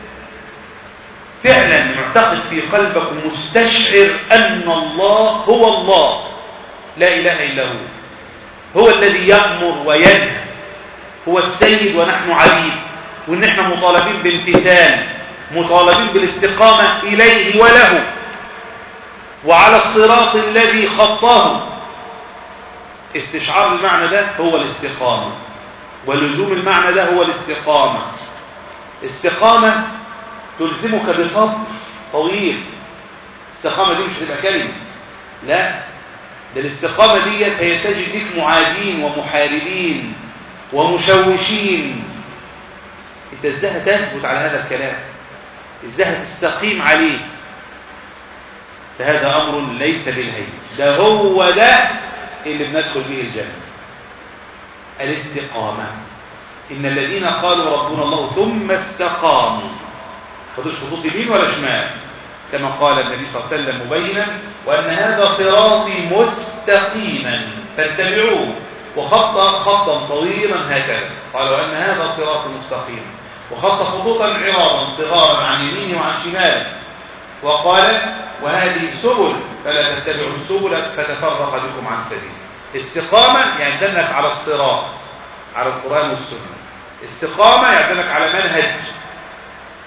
فعلا معتقد في قلبك مستشعر أن الله هو الله لا إله إلا هو هو الذي يأمر وينهى هو السيد ونحن عبيد وإن احنا مطالبين بامتثال مطالبين بالاستقامة إليه وله وعلى الصراط الذي خطاه استشعار المعنى ده هو الاستقامة ولزوم المعنى ده هو الاستقامة استقامة تلزمك بصبر طويل الاستقامة دي مش هتبقى كلمة لا ده الاستقامة دي هي تجد ليك معادين ومحاربين ومشوشين انت ازاي هتثبت على هذا الكلام ازاي هتستقيم عليه ده هذا امر ليس بالهين ده هو ده اللي بندخل به الجنة الاستقامة إن الذين قالوا ربنا الله ثم استقاموا خدوش خطوط يمين ولا شمال كما قال النبي صلى الله عليه وسلم مبينا وأن هذا صراطي مستقيما فاتبعوه وخط خطا طويلا هكذا قال وأن هذا صراطي مستقيما وخط خطوطا عراضا صغارا عن يمينه وعن شماله وقال وهذه سبل فلا تتبعوا السبل فتفرق بكم عن سبيل استقامة يعني دلك على الصراط على القرآن والسنة استقامة يعني دلك على منهج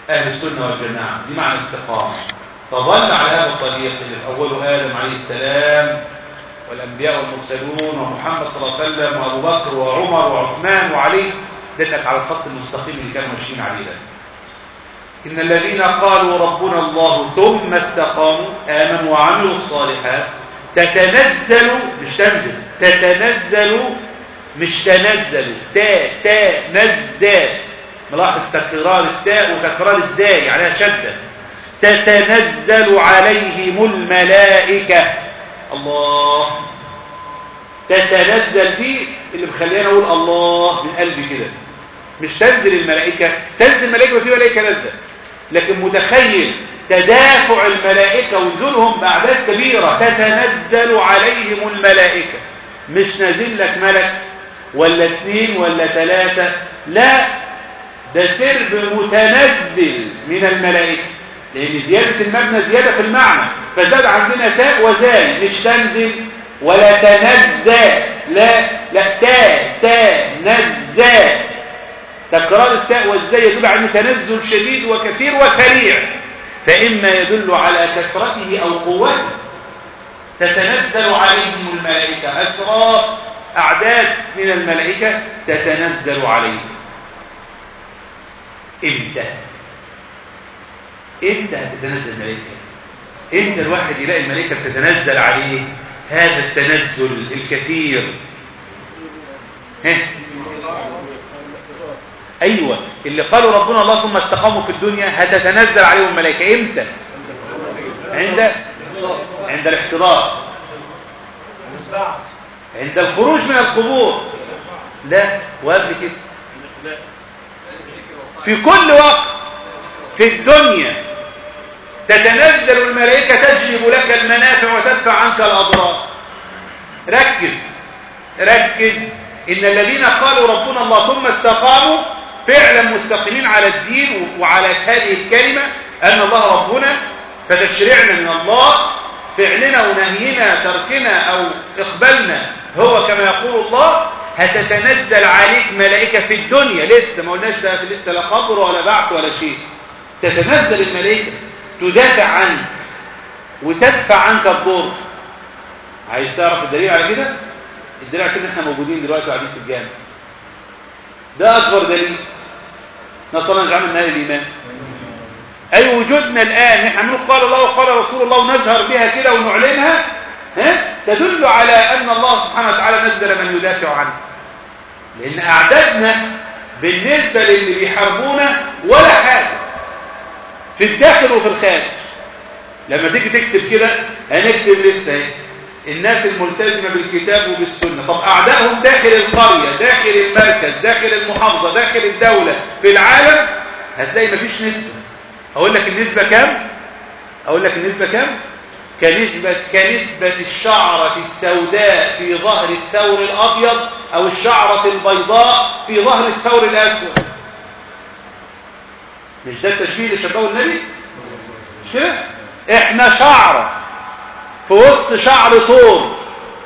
أهل السنة والجماعة دي معنى الاستقامة فظل على هذا الطريق اللي في أوله آدم عليه السلام والأنبياء والمرسلون ومحمد صلى الله عليه وسلم وأبو بكر وعمر وعثمان وعلي دلك على الخط المستقيم اللي كانوا ماشيين عليه ده إن الذين قالوا ربنا الله ثم استقاموا آمنوا وعملوا الصالحات تتنزل مش تنزل تتنزل مش تنزل تا تا نزل ملاحظ تكرار التاء وتكرار الزاي عليها شدة تتنزل عليهم الملائكة الله تتنزل دي اللي مخلينا اقول الله من قلبي كده مش تنزل الملائكة تنزل الملائكة وفي ملائكة نزل لكن متخيل تدافع الملائكة ونزولهم بأعداد كبيرة تتنزل عليهم الملائكة مش نازل لك ملك ولا اثنين ولا ثلاثة لا ده سرب متنزل من الملائكة لأن زيادة المبنى زيادة في المعنى فزاد عندنا تاء وزاي مش تنزل ولا تنزل لا لا تاء تاء نزل تكرار التاء والزاي يدل على تنزل شديد وكثير وسريع فإما يدل على كثرته أو قوته تتنزل عليهم الملائكة أسراف أعداد من الملائكة تتنزل عليهم امتى امتى هتتنزل الملائكة امتى الواحد يلاقي الملائكة بتتنزل عليه هذا التنزل الكثير ها ايوه اللي قالوا ربنا الله ثم استقاموا في الدنيا هتتنزل عليهم الملائكة امتى عند عند الاحتضار عند الخروج من القبور لا وقبل كده في كل وقت في الدنيا تتنزل الملائكة تجلب لك المنافع وتدفع عنك الأضرار ركز ركز إن الذين قالوا ربنا الله ثم استقاموا فعلا مستقيمين على الدين وعلى هذه الكلمة أن الله ربنا فتشريعنا من الله فعلنا ونهينا تركنا أو إقبالنا هو كما يقول الله هتتنزل عليك ملائكة في الدنيا لسه ما قلناش ده لسه لا قبر ولا بعث ولا شيء تتنزل الملائكة تدافع عنك وتدفع عنك الضر عايز تعرف الدليل على كده الدليل على كده احنا موجودين دلوقتي قاعدين في الجامع ده اكبر دليل نسال الله نجعلنا من اهل الايمان اي وجودنا الان احنا بنقول قال الله وقال رسول الله ونجهر بها كده ونعلنها ها تدل على ان الله سبحانه وتعالى نزل من يدافع عنه لان اعدادنا بالنسبه للي بيحاربونا ولا حاجه في الداخل وفي الخارج لما تيجي تكتب كده هنكتب لسه اهي الناس الملتزمه بالكتاب وبالسنه طب اعدائهم داخل القريه داخل المركز داخل المحافظه داخل الدوله في العالم هتلاقي مفيش نسبه اقول لك النسبه كام اقول لك النسبه كام كنسبة, كنسبة الشعرة السوداء في ظهر الثور الأبيض أو الشعرة البيضاء في ظهر الثور الأسود مش ده التشبيه اللي شبهه النبي مش كده احنا شعرة في وسط شعر طور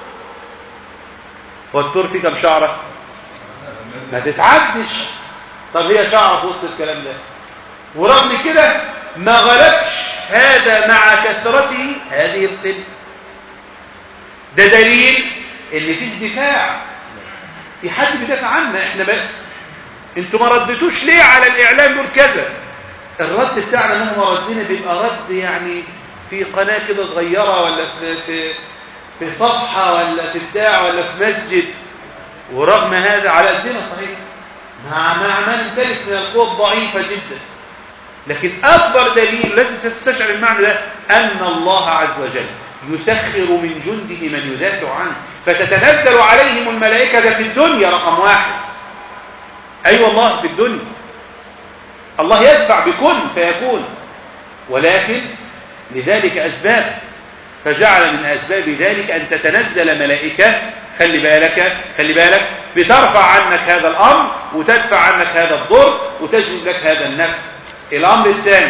هو الطور فيه كم شعرة ما تتعدش طب هي شعرة في وسط الكلام ده ورغم كده ما غلبش هذا مع كثرته هذه القلة ده دليل ان فيه دفاع في حد بيدافع عنا احنا بقى انتوا ما ردتوش ليه على الاعلام دول كذا الرد بتاعنا هم ردنا بيبقى رد يعني في قناة كده صغيرة ولا في, في, في صفحة ولا في بتاع ولا في مسجد ورغم هذا على قدنا صحيح مع مع ما نمتلك من القوة الضعيفة جدا لكن أكبر دليل لازم تستشعر المعنى ده أن الله عز وجل يسخر من جنده من يدافع عنه فتتنزل عليهم الملائكة في الدنيا رقم واحد أي أيوة والله في الدنيا الله يدفع بكل فيكون ولكن لذلك أسباب فجعل من أسباب ذلك أن تتنزل ملائكة خلي بالك خلي بالك بترفع عنك هذا الأمر وتدفع عنك هذا الضر وتجلب لك هذا النفع الأمر الثاني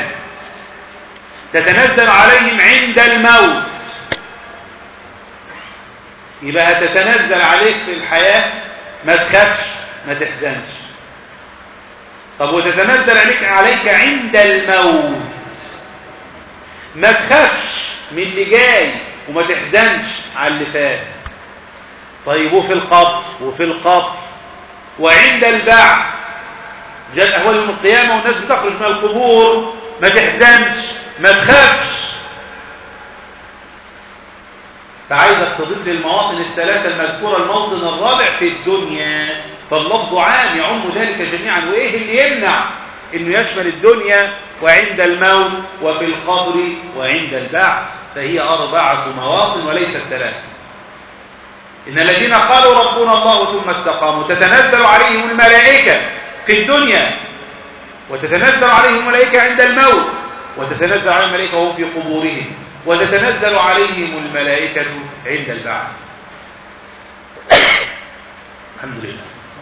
تتنزل عليهم عند الموت يبقى هتتنزل عليك في الحياة ما تخافش ما تحزنش طب وتتنزل عليك عليك عند الموت ما تخافش من اللي جاي وما تحزنش على اللي فات طيب وفي القبر وفي القبر وعند البعث جاء اهوال يوم القيامه والناس بتخرج من القبور ما تحزنش ما تخافش فعايزك تضيف للمواطن الثلاثه المذكوره الموطن الرابع في الدنيا فاللفظ عام يعم ذلك جميعا وايه اللي يمنع انه يشمل الدنيا وعند الموت وفي القبر وعند البعث فهي اربعه مواطن وليست ثلاثه ان الذين قالوا ربنا الله ثم استقاموا تتنزل عليهم الملائكه في الدنيا وتتنزل عليهم الملائكه عند الموت وتتنزل عليهم الملائكه وهم في قبورهم وتتنزل عليهم الملائكه عند البعث الحمد لله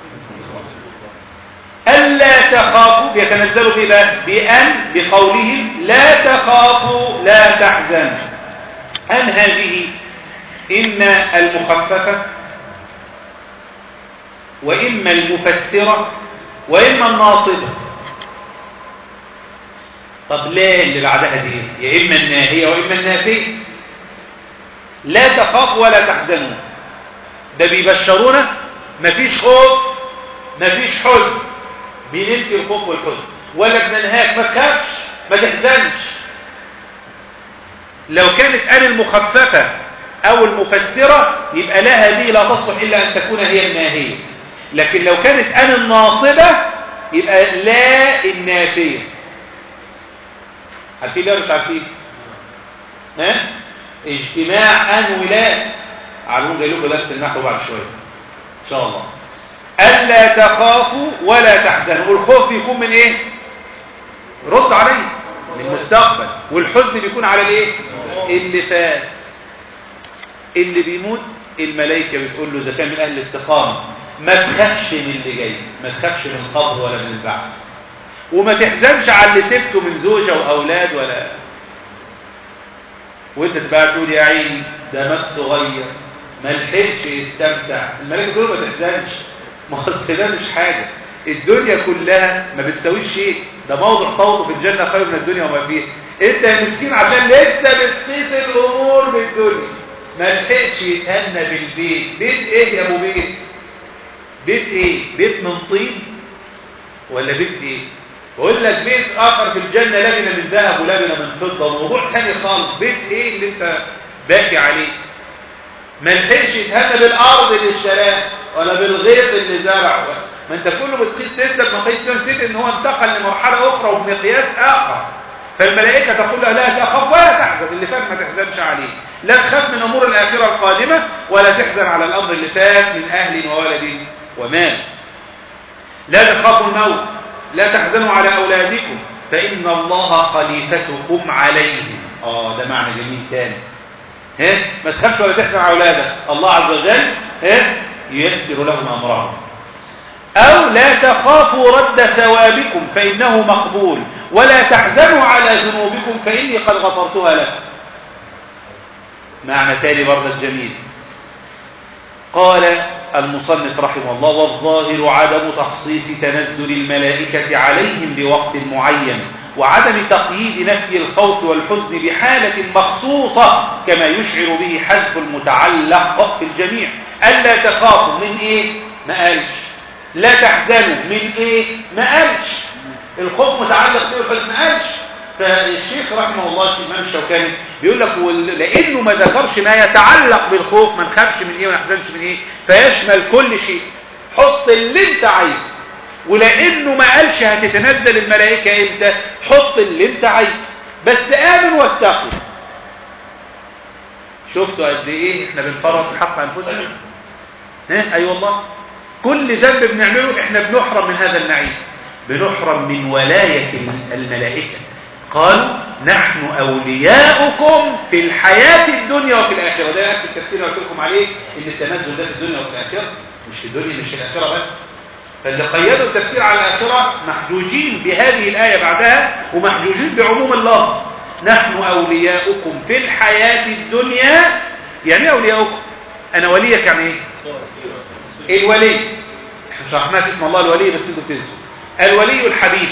ألا تخافوا بيتنزلوا بما بأن بقولهم لا تخافوا لا تحزنوا أن هذه إما المخففة وإما المفسرة وإما الناصبة طب لا اللي بعدها دي يا إما الناهية وإما النافية لا تخافوا ولا تحزنوا ده بيبشرونا مفيش خوف مفيش حزن بننفي الخوف والحزن ولا بننهاك ما تخافش ما تحزنش لو كانت أنا المخففة أو المفسرة يبقى لا هذه لا تصلح إلا أن تكون هي الناهية لكن لو كانت أنا الناصبة يبقى لا النافية عارفين ليه مش عارفين ها اجتماع أن ولا عارفين جاي لكم درس النحو بعد شوية إن شاء الله ألا تخافوا ولا تحزنوا الخوف بيكون من إيه رد عليه للمستقبل والحزن بيكون على الإيه اللي فات اللي بيموت الملائكة بتقول له إذا كان من أهل الاستقامة ما تخافش من اللي جاي ما تخافش من القبر ولا من البعث وما تحزنش على اللي سبته من زوجة وأولاد ولا وانت تبقى تقول يا عيني ده مات صغير ما لحقش يستمتع الملائكة تقول ما تحزنش ما اصل ده مش حاجة الدنيا كلها ما بتساويش شيء ده موضع صوته في الجنة خير من الدنيا وما فيها انت يا مسكين عشان لسه بتقيس الامور بالدنيا ما لحقش يتهنى بالبيت بيت ايه يا ابو بيت بيت ايه بيت من طين ولا بيت ايه بقول لك بيت اخر في الجنة لبنة من ذهب ولبنة من فضة موضوع تاني خالص بيت ايه اللي انت باكي عليه ما لحقش يتهنى بالارض اللي اشتراها ولا بالغيط اللي زرعه ما انت كله بتقيس تسلك مقيس نسيت ان هو انتقل لمرحلة اخرى وبمقياس اخر فالملائكة تقول له لا تخاف ولا تحزن اللي فات ما تحزنش عليه لا تخاف من امور الاخرة القادمة ولا تحزن على الامر اللي فات من اهل وولد ومال لا تخافوا الموت لا تحزنوا على اولادكم فان الله خليفتكم عليهم اه ده معنى جميل تاني ها ما تخافش ولا تحزن على اولادك الله عز وجل ها ييسر لهم امرهم او لا تخافوا رد ثوابكم فانه مقبول ولا تحزنوا على ذنوبكم فاني قد غفرتها لكم معنى ثاني برضه الجميل قال المصنف رحمه الله والظاهر عدم تخصيص تنزل الملائكة عليهم بوقت معين وعدم تقييد نفي الخوف والحزن بحالة مخصوصة كما يشعر به حذف المتعلق في الجميع ألا تخافوا من إيه؟ ما قالش لا تحزنوا من إيه؟ ما قالش الخوف متعلق به والحزن ما قالش فالشيخ رحمه الله الإمام الشوكاني بيقول لك لأنه ما ذكرش ما يتعلق بالخوف ما نخافش من إيه وما نحزنش من إيه فيشمل كل شيء حط اللي انت عايزه ولأنه ما قالش هتتنزل الملائكة امتى حط اللي انت عايزه بس آمن واتقوا شفتوا قد ايه احنا بنفرط في حق انفسنا ها اي أيوة والله كل ذنب بنعمله احنا بنحرم من هذا النعيم بنحرم من ولاية الملائكة قالوا نحن أولياؤكم في الحياة الدنيا وفي الآخرة ده نفس التفسير اللي قلت لكم عليه إن التنزل ده في الدنيا وفي الآخرة مش في الدنيا مش في الآخرة بس فاللي خيروا التفسير على الآخرة محجوجين بهذه الآية بعدها ومحجوجين بعموم الله نحن أولياؤكم في الحياة الدنيا يعني أولياؤكم أنا وليك يعني إيه الولي احنا شرحناها في اسم الله الولي بس انتوا بتنسوا الولي الحبيب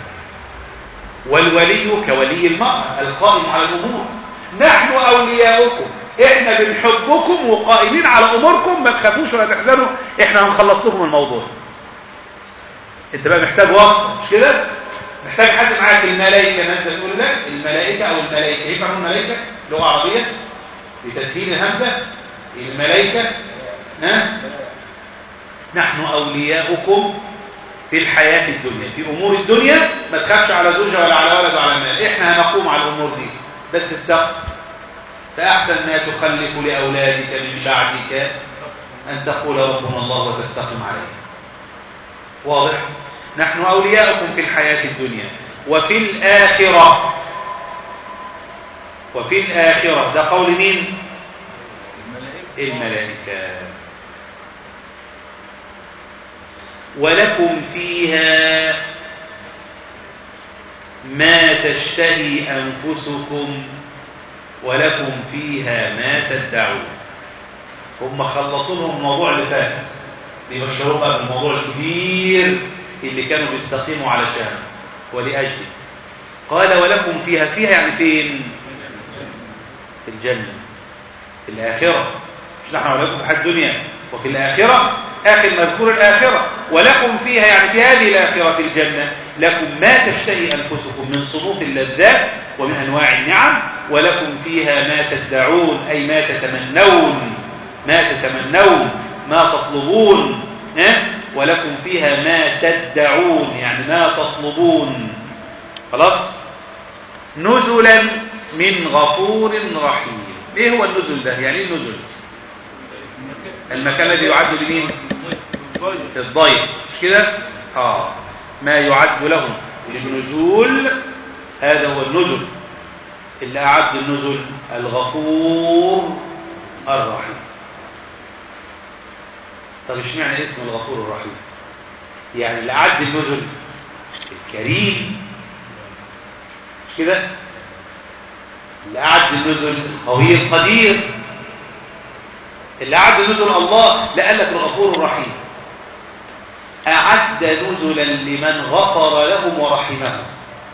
والولي كولي المرأة القائم على الأمور نحن أولياؤكم احنا بنحبكم وقائمين على أموركم ما تخافوش ولا تحزنوا احنا هنخلص لكم الموضوع انت بقى محتاج واسطة مش كده محتاج حد معاك الملائكة ما انت تقول لك الملائكة او الملائكة ايه معنى الملائكة لغة عربية بتسهيل الهمزة الملائكة ها نحن أولياؤكم في الحياة الدنيا في أمور الدنيا ما تخافش على زوجة ولا على ولد ولا مال إحنا هنقوم على الأمور دي بس استقم فأحسن ما تخلف لأولادك من بعدك أن تقول ربنا الله وتستقم عليه واضح نحن أولياؤكم في الحياة الدنيا وفي الآخرة وفي الآخرة ده قول مين الملائكة ولكم فيها ما تشتهي أنفسكم ولكم فيها ما تدعون هم خلصوا لهم الموضوع اللي فات بيبشروا بقى بالموضوع الكبير اللي كانوا بيستقيموا علشانه ولأجله قال ولكم فيها فيها يعني فين في الجنة في الآخرة مش نحن ولكم في حد الدنيا وفي الآخرة آخر مذكور الآخرة ولكم فيها يعني في هذه الآخرة في الجنة لكم ما تشتهي أنفسكم من صنوف اللذات ومن أنواع النعم ولكم فيها ما تدعون أي ما تتمنون ما تتمنون ما تطلبون ها؟ ولكم فيها ما تدعون يعني ما تطلبون خلاص نزلا من غفور رحيم ايه هو النزل ده يعني ايه النزل المكان الذي يعد لمين الضيف مش كده اه ما يعد لهم للنزول هذا هو النزل اللي أعد النزل الغفور الرحيم طب اشمعنى اسم الغفور الرحيم يعني اللي أعد النزل الكريم مش كده اللي أعد النزل القوي القدير اللي أعد نزل الله لقال لك الغفور الرحيم أعد نزلا لمن غفر لهم ورحمهم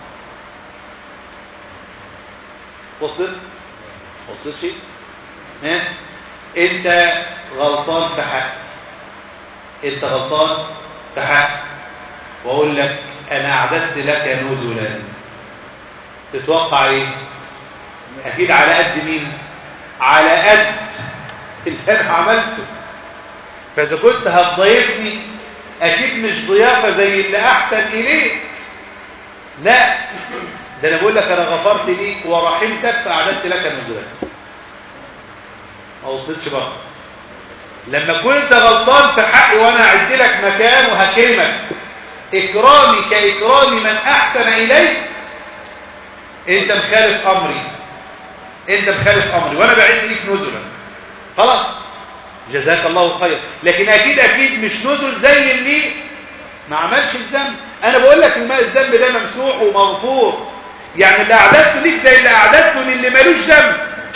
وصلت وصلت شيء ها انت غلطان في حق انت غلطان في حق واقول لك انا اعددت لك نزلا تتوقع ايه اكيد على قد مين على قد اللي انا عملته فاذا كنت هتضيفني اكيد مش ضيافه زي اللي احسن اليك لا ده انا بقول لك انا غفرت ليك ورحمتك فاعددت لك نزلا ما وصلتش بقى لما كنت غلطان في حقي وانا اعد لك مكان وهكرمك اكرامي كاكرام من احسن اليك انت مخالف امري انت مخالف امري وانا بعد ليك نزلا خلاص جزاك الله خير لكن اكيد اكيد مش نزل زي اللي ما عملش الذنب انا بقول لك الماء الذنب ده ممسوح ومغفور يعني اللي اعددته ليك زي اللي اعددته للي مالوش ذنب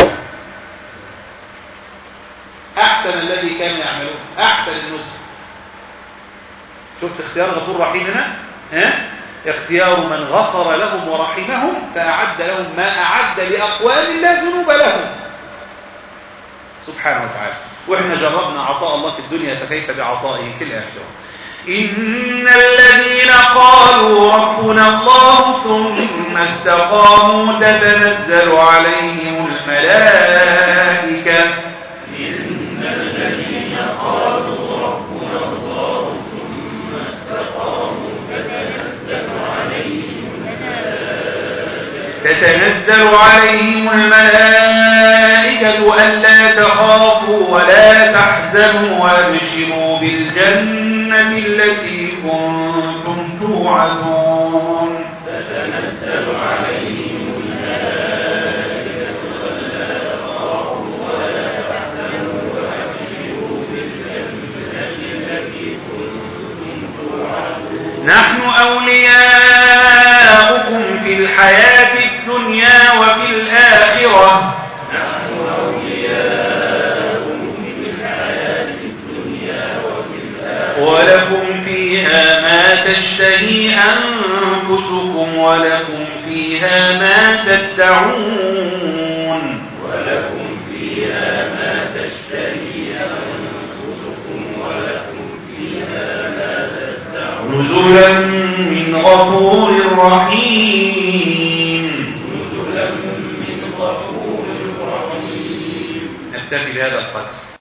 احسن الذي كانوا يعملون احسن النزل شفت اختيار غفور رحيم هنا ها اختيار من غفر لهم ورحمهم فاعد لهم ما اعد لاقوام لا ذنوب لهم سبحانه وتعالى واحنا جربنا عطاء الله في الدنيا فكيف بعطائه في الاخره إن الذين قالوا ربنا الله ثم استقاموا تتنزل عليهم الملائكة إن الذين قالوا ربنا الله ثم استقاموا تتنزل عليهم تتنزل عليهم الملائكة ألا تخافوا ولا تحزنوا وابشروا بالجنة التي كنتم توعدون تتنزل عليهم الملائكة ألا تخافوا ولا تحزنوا وأبشروا بالجنة التي كنتم توعدون نحن أولياؤكم في الحياة الدنيا وفي الآخرة نحن أولياؤكم في الحياة الدنيا وفي الآخرة ولكم فيها ما تشتهي أنفسكم ولكم فيها ما تدعون ولكم فيها ما تشتهي أنفسكم ولكم فيها ما تدعون نزلا من غفور رحيم نزلا من غفور رحيم نكتفي بهذا القدر